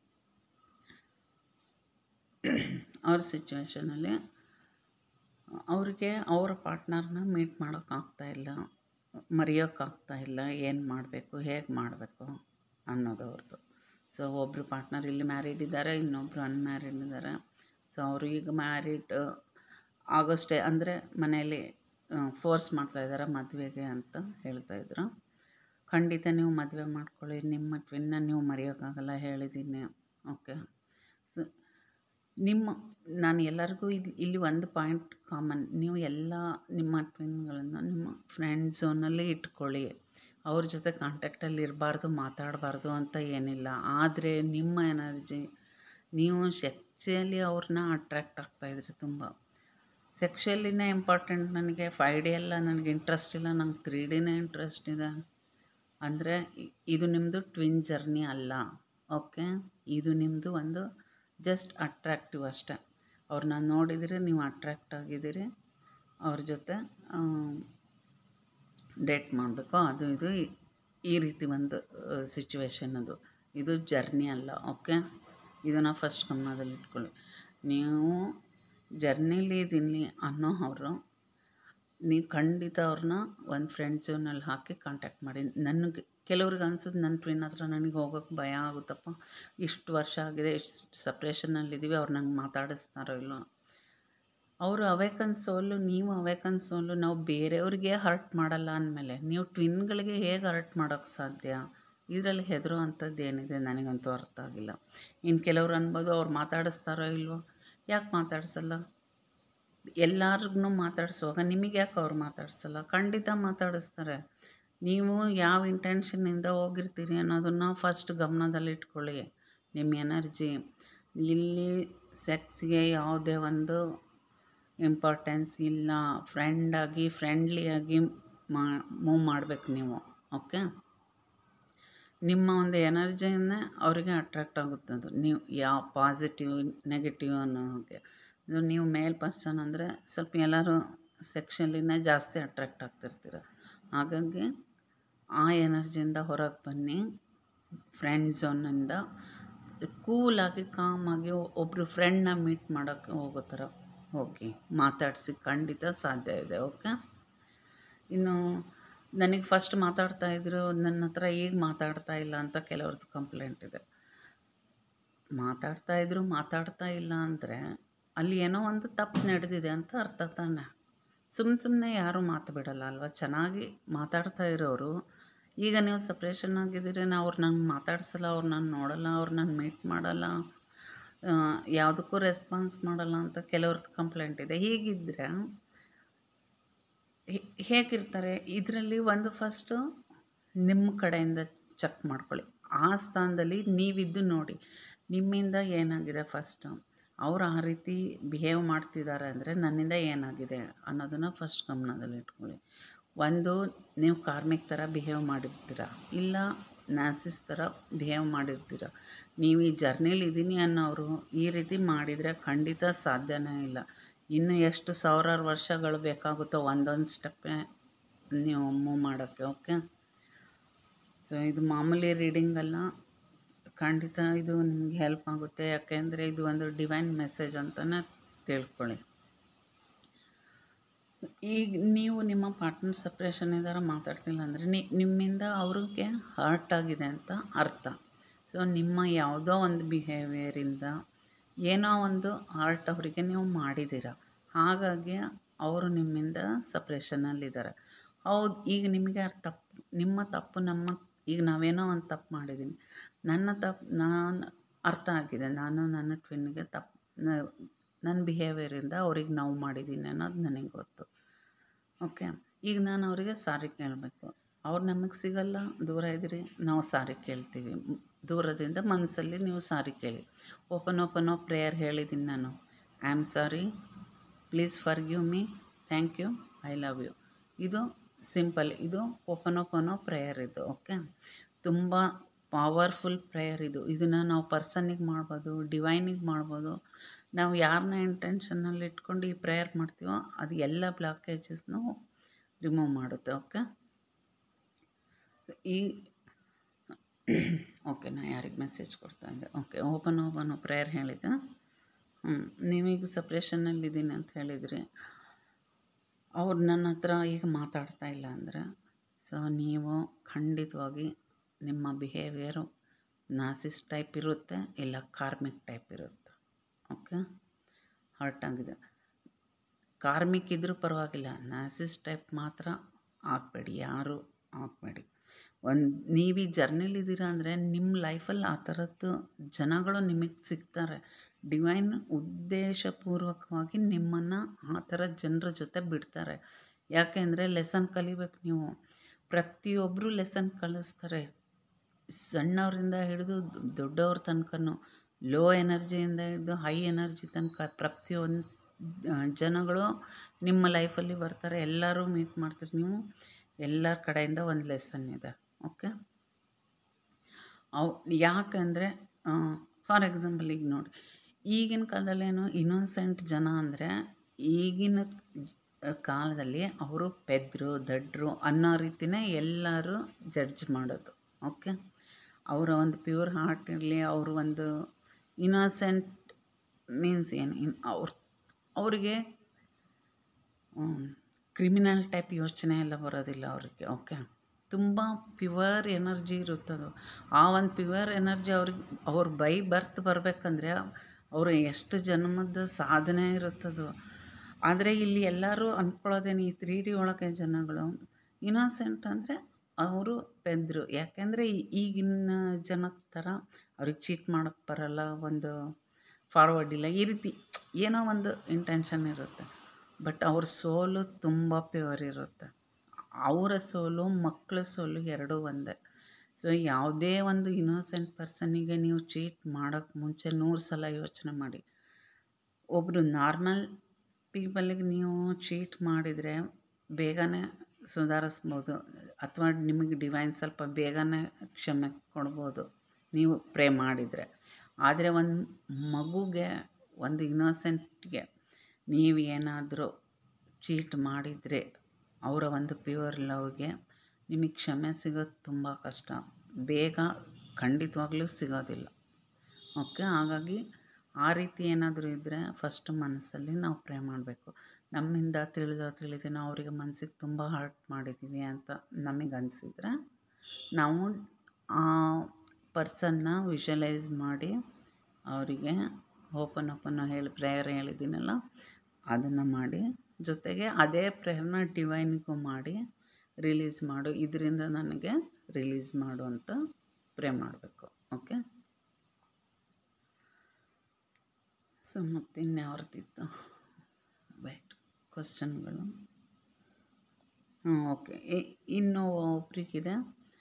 [SPEAKER 1] ಅವ್ರ ಸಿಚುವೇಶನಲ್ಲಿ ಅವ್ರಿಗೆ ಅವರ ಪಾರ್ಟ್ನರ್ನ ಮೀಟ್ ಮಾಡೋಕ್ಕಾಗ್ತಾ ಇಲ್ಲ ಮರೆಯೋಕ್ಕಾಗ್ತಾ ಇಲ್ಲ ಏನು ಮಾಡಬೇಕು ಹೇಗೆ ಮಾಡಬೇಕು ಅನ್ನೋದು ಅವ್ರದ್ದು ಸೊ ಒಬ್ಬರು ಪಾರ್ಟ್ನರ್ ಇಲ್ಲಿ ಮ್ಯಾರಿಡ್ ಇದ್ದಾರೆ ಇನ್ನೊಬ್ಬರು ಅನ್ಮ್ಯಾರಿಡ್ ಇದ್ದಾರೆ ಸೊ ಅವರು ಈಗ ಮ್ಯಾರಿಡ್ ಆಗೋಷ್ಟೇ ಅಂದರೆ ಮನೆಯಲ್ಲಿ ಫೋರ್ಸ್ ಮಾಡ್ತಾಯಿದ್ದಾರೆ ಮದುವೆಗೆ ಅಂತ ಹೇಳ್ತಾಯಿದ್ರು ಖಂಡಿತ ನೀವು ಮದುವೆ ಮಾಡ್ಕೊಳ್ಳಿ ನಿಮ್ಮ ಟ್ವಿನ್ನ ನೀವು ಮರೆಯೋಕ್ಕಾಗಲ್ಲ ಹೇಳಿದ್ದೀನಿ ಓಕೆ ಸೊ ನಿಮ್ಮ ನಾನು ಎಲ್ಲರಿಗೂ ಇಲ್ಲಿ ಇಲ್ಲಿ ಒಂದು ಪಾಯಿಂಟ್ ಕಾಮನ್ ನೀವು ಎಲ್ಲ ನಿಮ್ಮ ಟ್ವಿನ್ಗಳನ್ನು ನಿಮ್ಮ ಫ್ರೆಂಡ್ ಝೋನಲ್ಲಿ ಇಟ್ಕೊಳ್ಳಿ ಅವ್ರ ಜೊತೆ ಕಾಂಟ್ಯಾಕ್ಟಲ್ಲಿ ಇರಬಾರ್ದು ಮಾತಾಡಬಾರ್ದು ಅಂತ ಏನಿಲ್ಲ ಆದರೆ ನಿಮ್ಮ ಎನರ್ಜಿ ನೀವು ಸೆಕ್ಚುಯಲಿ ಅವ್ರನ್ನ ಅಟ್ರ್ಯಾಕ್ಟ್ ಆಗ್ತಾಯಿದ್ರಿ ತುಂಬ ಸೆಕ್ಷುಯಲಿನೇ ಇಂಪಾರ್ಟೆಂಟ್ ನನಗೆ ಫೈವ್ ಡಿ ಎಲ್ಲ ನನಗೆ ಇಂಟ್ರೆಸ್ಟ್ ಇಲ್ಲ ನಂಗೆ ತ್ರೀ ಡಿನೇ ಇಂಟ್ರೆಸ್ಟ್ ಇದೆ ಅಂದರೆ ಇದು ನಿಮ್ಮದು ಟ್ವಿನ್ ಜರ್ನಿ ಅಲ್ಲ ಓಕೆ ಇದು ನಿಮ್ಮದು ಒಂದು ಜಸ್ಟ್ ಅಟ್ರ್ಯಾಕ್ಟಿವ್ ಅಷ್ಟೇ ಅವ್ರನ್ನ ನೋಡಿದರೆ ನೀವು ಅಟ್ರ್ಯಾಕ್ಟ್ ಆಗಿದ್ದೀರಿ ಅವ್ರ ಜೊತೆ ಡೇಟ್ ಮಾಡಬೇಕು ಅದು ಇದು ಈ ರೀತಿ ಒಂದು ಸಿಚುವೇಶನ್ ಅದು ಇದು ಜರ್ನಿ ಅಲ್ಲ ಓಕೆ ಇದನ್ನು ಫಸ್ಟ್ ಗಮನದಲ್ಲಿ ಇಟ್ಕೊಳ್ಳಿ ನೀವು ಜರ್ನಿಲಿ ಇದ್ದೀನಿ ಅನ್ನೋ ಅವರು ನೀವು ಖಂಡಿತ ಅವ್ರನ್ನ ಒಂದು ಫ್ರೆಂಡ್ ಝೋನಲ್ಲಿ ಹಾಕಿ ಕಾಂಟ್ಯಾಕ್ಟ್ ಮಾಡಿ ನನಗೆ ಕೆಲವ್ರಿಗೆ ಅನ್ಸೋದು ನನ್ನ ಟ್ವಿನ್ ಹತ್ರ ನನಗೆ ಹೋಗೋಕ್ಕೆ ಭಯ ಆಗುತ್ತಪ್ಪ ಇಷ್ಟು ವರ್ಷ ಆಗಿದೆ ಇಷ್ಟು ಸಪ್ರೇಷನಲ್ಲಿದ್ದೀವಿ ಅವ್ರು ನಂಗೆ ಮಾತಾಡಿಸ್ತಾರೋ ಇಲ್ಲೋ ಅವರು ಅವೇಕನ್ ಸೋಲು ನೀವು ಅವೇಕನ್ ಸೋಲು ನಾವು ಬೇರೆಯವ್ರಿಗೆ ಹರ್ಟ್ ಮಾಡಲ್ಲ ಅಂದಮೇಲೆ ನೀವು ಟ್ವಿನ್ಗಳಿಗೆ ಹೇಗೆ ಹರ್ಟ್ ಮಾಡೋಕ್ಕೆ ಸಾಧ್ಯ ಇದರಲ್ಲಿ ಹೆದರೋ ಅಂಥದ್ದು ಏನಿದೆ ನನಗಂತೂ ಅರ್ಥ ಆಗಿಲ್ಲ ಇನ್ನು ಕೆಲವ್ರು ಅನ್ಬೋದು ಅವ್ರು ಮಾತಾಡಿಸ್ತಾರೋ ಇಲ್ವೋ ಯಾಕೆ ಮಾತಾಡ್ಸಲ್ಲ ಎಲ್ಲರಿಗೂ ಮಾತಾಡಿಸುವಾಗ ನಿಮಗೆ ಯಾಕೆ ಅವ್ರು ಮಾತಾಡ್ಸಲ್ಲ ಖಂಡಿತ ಮಾತಾಡಿಸ್ತಾರೆ ನೀವು ಯಾವ ಇಂಟೆನ್ಷನ್ನಿಂದ ಹೋಗಿರ್ತೀರಿ ಅನ್ನೋದನ್ನು ಫಸ್ಟ್ ಗಮನದಲ್ಲಿ ಇಟ್ಕೊಳ್ಳಿ ನಿಮ್ಮ ಎನರ್ಜಿ ಇಲ್ಲಿ ಸೆಕ್ಸ್ಗೆ ಯಾವುದೇ ಒಂದು ಇಂಪಾರ್ಟೆನ್ಸ್ ಇಲ್ಲ ಫ್ರೆಂಡಾಗಿ ಫ್ರೆಂಡ್ಲಿಯಾಗಿ ಮಾ ಮೂವ್ ಮಾಡಬೇಕು ನೀವು ಓಕೆ ನಿಮ್ಮ ಒಂದು ಎನರ್ಜಿಯನ್ನೇ ಅವರಿಗೆ ಅಟ್ರ್ಯಾಕ್ಟ್ ಆಗುತ್ತದು ನೀವು ಯಾವ ಪಾಸಿಟಿವ್ ನೆಗೆಟಿವ್ ಅನ್ನೋ ಹಾಗೆ ಇದು ನೀವು ಮೇಲ್ ಪರ್ಸನ್ ಅಂದರೆ ಸ್ವಲ್ಪ ಎಲ್ಲರೂ ಸೆಕ್ಷನ್ಲಿನೇ ಜಾಸ್ತಿ ಅಟ್ರ್ಯಾಕ್ಟ್ ಆಗ್ತಿರ್ತೀರ ಹಾಗಾಗಿ ಆ ಎನರ್ಜಿಯಿಂದ ಹೊರಗೆ ಬನ್ನಿ ಫ್ರೆಂಡ್ ಝೋನಿಂದ ಕೂಲಾಗಿ ಕಾಮಾಗಿ ಒಬ್ಬರು ಫ್ರೆಂಡ್ನ ಮೀಟ್ ಮಾಡೋಕ್ಕೆ ಹೋಗೋ ಥರ ಹೋಗಿ ಮಾತಾಡಿಸಿ ಖಂಡಿತ ಸಾಧ್ಯ ಇದೆ ಓಕೆ ಇನ್ನು ನನಗೆ ಫಸ್ಟ್ ಮಾತಾಡ್ತಾ ಇದ್ರು ನನ್ನ ಹತ್ರ ಈಗ ಮಾತಾಡ್ತಾ ಇಲ್ಲ ಅಂತ ಕೆಲವ್ರದ್ದು ಕಂಪ್ಲೇಂಟ್ ಇದೆ ಮಾತಾಡ್ತಾ ಇದ್ರು ಮಾತಾಡ್ತಾ ಇಲ್ಲ ಅಂದರೆ ಅಲ್ಲಿ ಏನೋ ಒಂದು ತಪ್ಪು ನಡೆದಿದೆ ಅಂತ ಅರ್ಥ ತಾನೆ ಸುಮ್ಮ ಸುಮ್ಮನೆ ಯಾರೂ ಮಾತು ಬಿಡಲ್ಲ ಅಲ್ವಾ ಚೆನ್ನಾಗಿ ಮಾತಾಡ್ತಾ ಇರೋರು ಈಗ ನೀವು ಸಪ್ರೇಷನ್ ಆಗಿದ್ದೀರಿ ನಾ ಅವ್ರು ನಂಗೆ ಮಾತಾಡ್ಸಲ್ಲ ಅವ್ರು ನಾನು ನೋಡಲ್ಲ ಅವ್ರು ನಾನು ಮೀಟ್ ಮಾಡಲ್ಲ ಯಾವುದಕ್ಕೂ ರೆಸ್ಪಾನ್ಸ್ ಮಾಡಲ್ಲ ಅಂತ ಕೆಲವ್ರದ್ದು ಕಂಪ್ಲೇಂಟ್ ಇದೆ ಹೀಗಿದ್ದರೆ ಹೇಗಿರ್ತಾರೆ ಇದರಲ್ಲಿ ಒಂದು ಫಸ್ಟು ನಿಮ್ಮ ಕಡೆಯಿಂದ ಚೆಕ್ ಮಾಡ್ಕೊಳ್ಳಿ ಆ ಸ್ಥಾನದಲ್ಲಿ ನೀವಿದ್ದು ನೋಡಿ ನಿಮ್ಮಿಂದ ಏನಾಗಿದೆ ಫಸ್ಟು ಅವ್ರು ಆ ರೀತಿ ಬಿಹೇವ್ ಮಾಡ್ತಿದ್ದಾರೆ ಅಂದರೆ ನನ್ನಿಂದ ಏನಾಗಿದೆ ಅನ್ನೋದನ್ನು ಫಸ್ಟ್ ಗಮನದಲ್ಲಿ ಇಟ್ಕೊಳ್ಳಿ ಒಂದು ನೀವು ಕಾರ್ಮಿಕ್ ಥರ ಬಿಹೇವ್ ಮಾಡಿರ್ತೀರ ಇಲ್ಲ ನ್ಯಾಸಿಸ್ ಥರ ಬಿಹೇವ್ ಮಾಡಿರ್ತೀರ ನೀವು ಈ ಜರ್ನಿಲಿ ಇದ್ದೀನಿ ಅನ್ನೋರು ಈ ರೀತಿ ಮಾಡಿದರೆ ಖಂಡಿತ ಸಾಧ್ಯನೇ ಇಲ್ಲ ಇನ್ನು ಎಷ್ಟು ಸಾವಿರಾರು ವರ್ಷಗಳು ಬೇಕಾಗುತ್ತೋ ಒಂದೊಂದು ಸ್ಟೆಪ್ಪೇ ನೀವು ಮೂವ್ ಮಾಡೋಕ್ಕೆ ಓಕೆ ಸೊ ಇದು ಮಾಮೂಲಿ ರೀಡಿಂಗ್ ಅಲ್ಲ ಖಂಡಿತ ಇದು ನಿಮ್ಗೆ ಹೆಲ್ಪ್ ಆಗುತ್ತೆ ಯಾಕೆಂದರೆ ಇದು ಒಂದು ಡಿವೈನ್ ಮೆಸೇಜ್ ಅಂತಲೇ ತಿಳ್ಕೊಳ್ಳಿ ಈಗ ನೀವು ನಿಮ್ಮ ಪಾರ್ಟ್ನರ್ ಸಪ್ರೇಷನ್ ಇದ್ದಾರೆ ಮಾತಾಡ್ತಿಲ್ಲ ಅಂದರೆ ನಿ ನಿಮ್ಮಿಂದ ಅವ್ರಿಗೆ ಹರ್ಟ್ ಆಗಿದೆ ಅಂತ ಅರ್ಥ ಸೊ ನಿಮ್ಮ ಯಾವುದೋ ಒಂದು ಬಿಹೇವಿಯರಿಂದ ಏನೋ ಒಂದು ಹರ್ಟ್ ಅವರಿಗೆ ನೀವು ಮಾಡಿದ್ದೀರ ಹಾಗಾಗಿ ಅವರು ನಿಮ್ಮಿಂದ ಸಪ್ರೇಷನಲ್ಲಿದ್ದಾರೆ ಹೌದು ಈಗ ನಿಮಗೆ ಆ ತಪ್ಪು ನಿಮ್ಮ ತಪ್ಪು ನಮ್ಮ ಈಗ ನಾವೇನೋ ಒಂದು ತಪ್ಪು ಮಾಡಿದ್ದೀನಿ ನನ್ನ ತಪ್ಪು ನಾನು ಅರ್ಥ ಆಗಿದೆ ನಾನು ನನ್ನ ಟ್ವಿನ್ನಿಗೆ ತಪ್ಪು ನನ್ನ ಬಿಹೇವಿಯರಿಂದ ಅವ್ರಿಗೆ ನೋವು ಮಾಡಿದ್ದೀನಿ ಅನ್ನೋದು ನನಗೆ ಗೊತ್ತು ಓಕೆ ಈಗ ನಾನು ಅವರಿಗೆ ಸಾರಿ ಕೇಳಬೇಕು ಅವ್ರು ನಮಗೆ ಸಿಗಲ್ಲ ದೂರ ಇದ್ದೀರಿ ನಾವು ಸಾರಿ ಕೇಳ್ತೀವಿ ಮ್, ದೂರದಿಂದ ಮನಸ್ಸಲ್ಲಿ ನೀವು ಸಾರಿ ಕೇಳಿ ಓಪನ್ ಓಪನ್ ಪ್ರೇಯರ್ ಹೇಳಿದ್ದೀನಿ ನಾನು I am sorry please forgive me thank you I love you ಇದು ಸಿಂಪಲ್ ಇದು ಓಪನ್ ಓಪನ್ ಪ್ರೇಯರ್ ಇದು ಓಕೆ ತುಂಬ ಪವರ್ಫುಲ್ ಪ್ರೇಯರ್ ಇದು ಇದನ್ನು ನಾವು ಪರ್ಸನ್ನಿಗೆ ಮಾಡ್ಬೋದು ಡಿವೈನಿಗೆ ಮಾಡ್ಬೋದು ನಾವು ಯಾರನ್ನ ಇಂಟೆನ್ಷನಲ್ಲಿ ಇಟ್ಕೊಂಡು ಈ ಪ್ರೇಯರ್ ಮಾಡ್ತೀವೋ ಅದು ಎಲ್ಲ ಬ್ಲಾಕೇಜಸ್ನು ರಿಮೂವ್ ಮಾಡುತ್ತೆ ಓಕೆ ಈ ಓಕೆ ನಾ ಯಾರಿಗೆ ಮೆಸೇಜ್ ಕೊಡ್ತಾ ಇದ್ದೆ ಓಕೆ ಓಪನ್ ಓಪನ್ ಪ್ರೇಯರ್ ಹೇಳಿದ್ದೆ ಹ್ಞೂ ನೀವೀಗ ಸಪ್ರೇಷನ್ನಲ್ಲಿದ್ದೀನಿ ಅಂತ ಹೇಳಿದ್ರಿ ಅವ್ರು ನನ್ನ ಹತ್ರ ಈಗ ಮಾತಾಡ್ತಾ ಇಲ್ಲ ಅಂದರೆ ಸೊ ನೀವು ಖಂಡಿತವಾಗಿ ನಿಮ್ಮ ಬಿಹೇವಿಯರು ನಾಸಿಸ್ ಟೈಪ್ ಇರುತ್ತೆ ಇಲ್ಲ ಕಾರ್ಮಿಕ್ ಟೈಪ್ ಇರುತ್ತೆ ಓಕೆ ಹರ್ಟ್ ಆಗಿದೆ ಕಾರ್ಮಿಕ್ ಇದ್ರೂ ಪರವಾಗಿಲ್ಲ ನಾಸಿಸ್ ಟೈಪ್ ಮಾತ್ರ ಹಾಕ್ಬೇಡಿ ಯಾರು ಹಾಕ್ಬೇಡಿ ಒಂದು ನೀವು ಈ ಜರ್ನಿಲಿದ್ದೀರಾ ಅಂದರೆ ನಿಮ್ಮ ಲೈಫಲ್ಲಿ ಆ ಥರದ್ದು ಜನಗಳು ನಿಮಗೆ ಸಿಗ್ತಾರೆ ಡಿವೈನ್ ಉದ್ದೇಶಪೂರ್ವಕವಾಗಿ ನಿಮ್ಮನ್ನು ಆ ಥರ ಜನರ ಜೊತೆ ಬಿಡ್ತಾರೆ ಯಾಕೆಂದರೆ ಲೆಸನ್ ಕಲಿಬೇಕು ನೀವು ಪ್ರತಿಯೊಬ್ಬರು ಲೆಸನ್ ಕಲಿಸ್ತಾರೆ ಸಣ್ಣವರಿಂದ ಹಿಡಿದು ದೊಡ್ಡವ್ರ ತನಕನೂ ಲೋ ಎನರ್ಜಿಯಿಂದ ಹಿಡಿದು ಹೈ ಎನರ್ಜಿ ತನಕ ಪ್ರತಿಯೊಂದು ಜನಗಳು ನಿಮ್ಮ ಲೈಫಲ್ಲಿ ಬರ್ತಾರೆ ಎಲ್ಲರೂ ಮೀಟ್ ಮಾಡ್ತೀರಿ ನೀವು ಎಲ್ಲರ ಕಡೆಯಿಂದ ಒಂದು ಲೆಸನ್ ಇದೆ ಓಕೆ ಅವು ಯಾಕಂದರೆ ಫಾರ್ ಎಕ್ಸಾಂಪಲ್ ಈಗ ನೋಡಿ ಈಗಿನ ಕಾಲದಲ್ಲೇನು ಇನ್ನೋಸೆಂಟ್ ಜನ ಅಂದರೆ ಈಗಿನ ಜ- ಕಾಲದಲ್ಲಿ ಅವರು ಪೆದ್ರು ದಡ್ರು ಅನ್ನೋ ರೀತಿನೇ ಎಲ್ಲರೂ ಜಡ್ಜ್ ಮಾಡೋದು ಓಕೆ ಅವರ ಒಂದು ಪ್ಯೂರ್ ಹಾರ್ಟ್ ಇರಲಿ ಅವರು ಒಂದು ಇನ್ನೋಸೆಂಟ್ ಮೀನ್ಸ್ ಏನು ಇನ್ ಅವ್ರ ಅವರಿಗೆ ಕ್ರಿಮಿನಲ್ ಟೈಪ್ ಯೋಚನೆ ಎಲ್ಲ ಬರೋದಿಲ್ಲ ಅವರಿಗೆ ಓಕೆ ತುಂಬ ಪ್ಯುವರ್ ಎನರ್ಜಿ ಇರುತ್ತದು ಆ ಒಂದು ಪ್ಯುವರ್ ಎನರ್ಜಿ ಅವ್ರಿಗೆ ಅವ್ರ ಬೈ ಬರ್ತ್ ಬರಬೇಕಂದ್ರೆ ಅವರು ಎಷ್ಟು ಜನ್ಮದ ಸಾಧನೆ ಇರುತ್ತದು ಆದರೆ ಇಲ್ಲಿ ಎಲ್ಲರೂ ಅಂದ್ಕೊಳ್ಳೋದೇನು ಈ ತ್ರೀ ಡಿ ಒಳಗೆ ಜನಗಳು ಇನ್ನೋಸೆಂಟ್ ಅಂದರೆ ಅವರು ಪೆದ್ರು ಯಾಕೆಂದರೆ ಈಗಿನ ಜನದ ಥರ ಅವ್ರಿಗೆ ಚೀಟ್ ಮಾಡೋಕ್ಕೆ ಬರಲ್ಲ ಒಂದು ಫಾರ್ವರ್ಡ್ ಇಲ್ಲ ಈ ರೀತಿ ಏನೋ ಒಂದು ಇಂಟೆನ್ಷನ್ ಇರುತ್ತೆ ಬಟ್ ಅವ್ರ ಸೋಲು ತುಂಬ ಪ್ಯೂರ್ ಇರುತ್ತೆ ಅವರ ಸೋಲು ಮಕ್ಕಳ ಸೋಲು ಎರಡೂ ಒಂದೇ ಸೊ ಯಾವುದೇ ಒಂದು ಇನ್ನೋಸೆಂಟ್ ಪರ್ಸನ್ನಿಗೆ ನೀವು ಚೀಟ್ ಮಾಡೋಕ್ಕೆ ಮುಂಚೆ ನೂರು ಸಲ ಯೋಚನೆ ಮಾಡಿ ಒಬ್ಬರು ನಾರ್ಮಲ್ ಪೀಪಲಿಗೆ ನೀವು ಚೀಟ್ ಮಾಡಿದರೆ ಬೇಗನೆ ಸುಧಾರಿಸ್ಬೋದು ಅಥವಾ ನಿಮಗೆ ಡಿವೈನ್ ಸ್ವಲ್ಪ ಬೇಗನೆ ಕ್ಷಮೆ ಕೊಡ್ಬೋದು ನೀವು ಪ್ರೇ ಮಾಡಿದರೆ ಆದರೆ ಒಂದು ಮಗುಗೆ ಒಂದು ಇನ್ನೋಸೆಂಟ್ಗೆ ನೀವು ಏನಾದರೂ ಚೀಟ್ ಮಾಡಿದರೆ ಅವರ ಒಂದು ಪ್ಯೂರ್ ಲವ್ಗೆ ನಿಮಗೆ ಕ್ಷಮೆ ಸಿಗೋದು ತುಂಬ ಕಷ್ಟ ಬೇಗ ಖಂಡಿತವಾಗ್ಲೂ ಸಿಗೋದಿಲ್ಲ ಓಕೆ ಹಾಗಾಗಿ ಆ ರೀತಿ ಏನಾದರೂ ಇದ್ದರೆ ಫಸ್ಟ್ ಮನಸ್ಸಲ್ಲಿ ನಾವು ಪ್ರೇ ಮಾಡಬೇಕು ನಮ್ಮಿಂದ ತಿಳಿದೋ ತಿಳಿದೇ ನಾವು ಅವರಿಗೆ ಮನಸ್ಸಿಗೆ ತುಂಬ ಹರ್ಟ್ ಮಾಡಿದ್ದೀವಿ ಅಂತ ನಮಗೆ ಅನಿಸಿದ್ರೆ ನಾವು ಆ ಪರ್ಸನ್ನ ವಿಷುವಲೈಸ್ ಮಾಡಿ ಅವರಿಗೆ ಓಪನ್ ಓಪನ್ ಹೇಳಿ ಪ್ರೇಯರ್ ಹೇಳಿದ್ದೀನಲ್ಲ ಅದನ್ನು ಮಾಡಿ ಜೊತೆಗೆ ಅದೇ ಪ್ರೇಯರ್ನ ಡಿವೈನ್ಗೂ ಮಾಡಿ ರಿಲೀಸ್ ಮಾಡು ಇದರಿಂದ ನನಗೆ ರಿಲೀಸ್ ಮಾಡು ಅಂತ ಪ್ರೇ ಮಾಡಬೇಕು ಓಕೆ ಸೊ ಮತ್ತೆ ಇನ್ಯಾವ್ರದ್ದಿತ್ತು ವೈಟ್ ಕ್ವಶನ್ಗಳು ಹಾಂ ಓಕೆ ಇನ್ನು ಒಬ್ರಿಗಿದೆ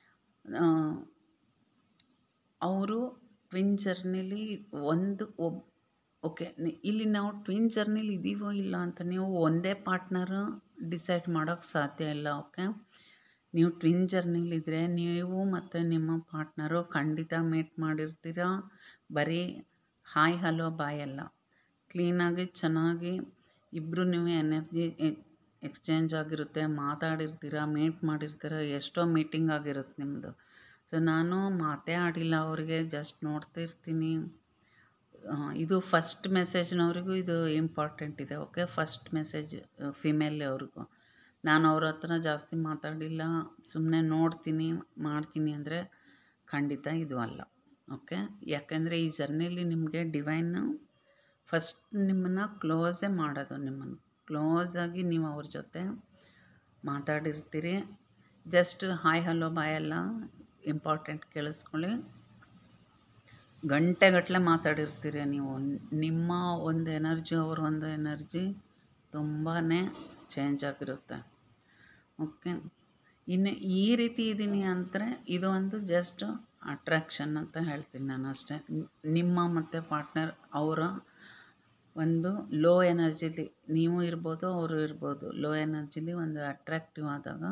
[SPEAKER 1] ಅವರು ಟ್ವಿನ್ ಜರ್ನಿಲಿ ಒಂದು ಒಬ್ ಓಕೆ ಇಲ್ಲಿ ನಾವು ಟ್ವಿನ್ ಜರ್ನಿಲಿ ಇದ್ದೀವೋ ಇಲ್ಲ ಅಂತ ನೀವು ಒಂದೇ ಪಾರ್ಟ್ನರ್ ಡಿಸೈಡ್ ಮಾಡೋಕ್ಕೆ ಸಾಧ್ಯ ಇಲ್ಲ ಓಕೆ ನೀವು ಟ್ವಿನ್ ಜರ್ನಿಲಿದ್ದರೆ ನೀವು ಮತ್ತು ನಿಮ್ಮ ಪಾರ್ಟ್ನರು ಖಂಡಿತ ಮೀಟ್ ಮಾಡಿರ್ತೀರ ಬರೀ ಹಾಯ್ ಹಲೋ ಬಾಯ್ ಅಲ್ಲ ಕ್ಲೀನಾಗಿ ಚೆನ್ನಾಗಿ ಇಬ್ಬರು ನೀವು ಎನರ್ಜಿ ಎಕ್ಸ್ಚೇಂಜ್ ಆಗಿರುತ್ತೆ ಮಾತಾಡಿರ್ತೀರ ಮೀಟ್ ಮಾಡಿರ್ತೀರ ಎಷ್ಟೋ ಮೀಟಿಂಗ್ ಆಗಿರುತ್ತೆ ನಿಮ್ಮದು ಸೊ ನಾನು ಮಾತೇ ಆಡಿಲ್ಲ ಅವರಿಗೆ ಜಸ್ಟ್ ನೋಡ್ತಿರ್ತೀನಿ ಆ, ಇದು ಫಸ್ಟ್ ಮೆಸೇಜ್ನವ್ರಿಗೂ ಇದು ಇಂಪಾರ್ಟೆಂಟ್ ಇದೆ ಓಕೆ ಫಸ್ಟ್ ಮೆಸೇಜ್ ಫಿಮೇಲ್ ಅವ್ರಿಗೂ ನಾನು ಅವ್ರ ಹತ್ರ ಜಾಸ್ತಿ ಮಾತಾಡಿಲ್ಲ ಸುಮ್ಮನೆ ನೋಡ್ತೀನಿ ಮಾಡ್ತೀನಿ ಅಂದರೆ ಖಂಡಿತ ಇದು ಅಲ್ಲ ಓಕೆ ಯಾಕೆಂದರೆ ಈ ಜರ್ನಿಲಿ ನಿಮಗೆ ಡಿವೈನು ಫಸ್ಟ್ ನಿಮ್ಮನ್ನು ಕ್ಲೋಸೇ ಮಾಡೋದು ನಿಮ್ಮನ್ನು ಕ್ಲೋಸಾಗಿ ನೀವು ಅವ್ರ ಜೊತೆ ಮಾತಾಡಿರ್ತೀರಿ ಜಸ್ಟ್ ಹಾಯ್ ಹಲೋ ಬಾಯ್ ಎಲ್ಲ ಇಂಪಾರ್ಟೆಂಟ್ ಕೇಳಿಸ್ಕೊಳ್ಳಿ ಗಂಟೆಗಟ್ಟಲೆ ಮಾತಾಡಿರ್ತೀರಿ ನೀವು ನಿಮ್ಮ ಒಂದು ಎನರ್ಜಿ ಅವ್ರ ಒಂದು ಎನರ್ಜಿ ತುಂಬಾ ಚೇಂಜ್ ಆಗಿರುತ್ತೆ ಓಕೆ ಇನ್ನು ಈ ರೀತಿ ಇದ್ದೀನಿ ಅಂದರೆ ಇದು ಒಂದು ಜಸ್ಟ್ ಅಟ್ರಾಕ್ಷನ್ ಅಂತ ಹೇಳ್ತೀನಿ ನಾನು ಅಷ್ಟೇ ನಿ- ನಿಮ್ಮ ಮತ್ತು ಪಾರ್ಟ್ನರ್ ಅವರ ಒಂದು ಲೋ ಎನರ್ಜಿಲಿ ನೀವು ಇರ್ಬೋದು ಅವರು ಇರ್ಬೋದು ಲೋ ಎನರ್ಜಿಲಿ ಒಂದು ಅಟ್ರಾಕ್ಟಿವ್ ಆದಾಗ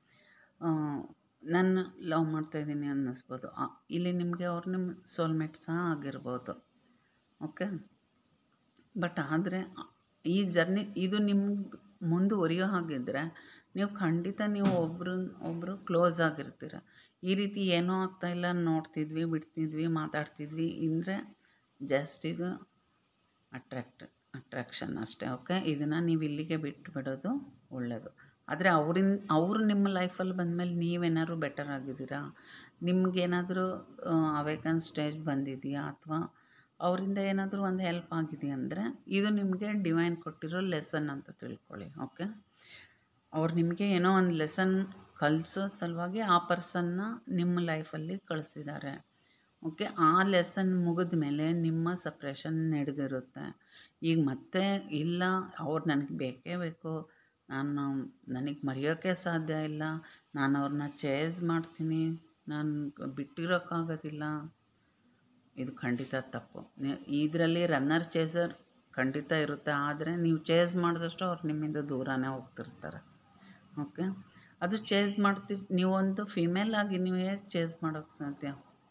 [SPEAKER 1] ನಾನು ಲವ್ ಮಾಡ್ತಾಯಿದ್ದೀನಿ ಅನ್ನಿಸ್ಬೋದು ಆ, ಇಲ್ಲಿ ನಿಮಗೆ ಅವ್ರು ನಿಮ್ಮ ಸೋಲ್ಮೇಟ್ ಸಹ ಆಗಿರ್ಬೋದು ಓಕೆ ಬಟ್ ಆದರೆ ಈ ಜರ್ನಿ ಇದು ನಿಮ್ಗೆ ಮುಂದುವರಿಯೋ ಹಾಗಿದ್ದರೆ ನೀವು ಖಂಡಿತ ನೀವು ಒಬ್ಬರು ಒಬ್ಬರು ಕ್ಲೋಸ್ ಆಗಿರ್ತೀರ ಈ ರೀತಿ ಏನೂ ಆಗ್ತಾಯಿಲ್ಲ ನೋಡ್ತಿದ್ವಿ ಬಿಡ್ತಿದ್ವಿ ಮಾತಾಡ್ತಿದ್ವಿ ಅಂದರೆ ಜಸ್ಟ್ ಇದು ಅಟ್ರ್ಯಾಕ್ಟ್ ಅಟ್ರ್ಯಾಕ್ಷನ್ ಅಷ್ಟೇ ಓಕೆ ಇದನ್ನು ನೀವು ಇಲ್ಲಿಗೆ ಬಿಟ್ಟು ಬಿಡೋದು ಒಳ್ಳೆಯದು ಆದರೆ ಅವರಿಂದ ಅವರು ನಿಮ್ಮ ಲೈಫಲ್ಲಿ ಬಂದಮೇಲೆ ನೀವೇನಾದ್ರು ಬೆಟರ್ ಆಗಿದ್ದೀರಾ ನಿಮ್ಗೇನಾದರೂ ಅವೇಕನ್ ಸ್ಟೇಜ್ ಬಂದಿದೆಯಾ ಅಥವಾ ಅವರಿಂದ ಏನಾದರೂ ಒಂದು ಹೆಲ್ಪ್ ಆಗಿದೆಯಾ ಅಂದರೆ ಇದು ನಿಮಗೆ ಡಿವೈನ್ ಕೊಟ್ಟಿರೋ ಲೆಸನ್ ಅಂತ ತಿಳ್ಕೊಳ್ಳಿ ಓಕೆ ಅವ್ರು ನಿಮಗೆ ಏನೋ ಒಂದು ಲೆಸನ್ ಕಲಿಸೋ ಸಲುವಾಗಿ ಆ ಪರ್ಸನ್ನ ನಿಮ್ಮ ಲೈಫಲ್ಲಿ ಕಳಿಸಿದ್ದಾರೆ ಓಕೆ ಆ ಲೆಸನ್ ಮುಗಿದ ಮೇಲೆ ನಿಮ್ಮ ಸಪ್ರೇಷನ್ ನಡೆದಿರುತ್ತೆ ಈಗ ಮತ್ತೆ ಇಲ್ಲ ಅವ್ರು ನನಗೆ ಬೇಕೇ ಬೇಕು ನಾನು ನನಗೆ ಮರೆಯೋಕ್ಕೆ ಸಾಧ್ಯ ಇಲ್ಲ ನಾನು ಅವ್ರನ್ನ ಚೇಸ್ ಮಾಡ್ತೀನಿ ನಾನು ಬಿಟ್ಟಿರೋಕ್ಕಾಗೋದಿಲ್ಲ ಇದು ಖಂಡಿತ ತಪ್ಪು ಇದರಲ್ಲಿ ರನ್ನರ್ ಚೇಸರ್ ಖಂಡಿತ ಇರುತ್ತೆ ಆದರೆ ನೀವು ಚೇಸ್ ಮಾಡಿದಷ್ಟು ಅವ್ರು ನಿಮ್ಮಿಂದ ದೂರನೇ ಹೋಗ್ತಿರ್ತಾರೆ ಓಕೆ ಅದು ಚೇಸ್ ಮಾಡ್ತಿ ನೀವೊಂದು ಫಿಮೇಲ್ ಆಗಿ ನೀವು ಹೇಗೆ ಚೇಸ್ ಮಾಡೋಕ್ಕೆ ಸಾಧ್ಯ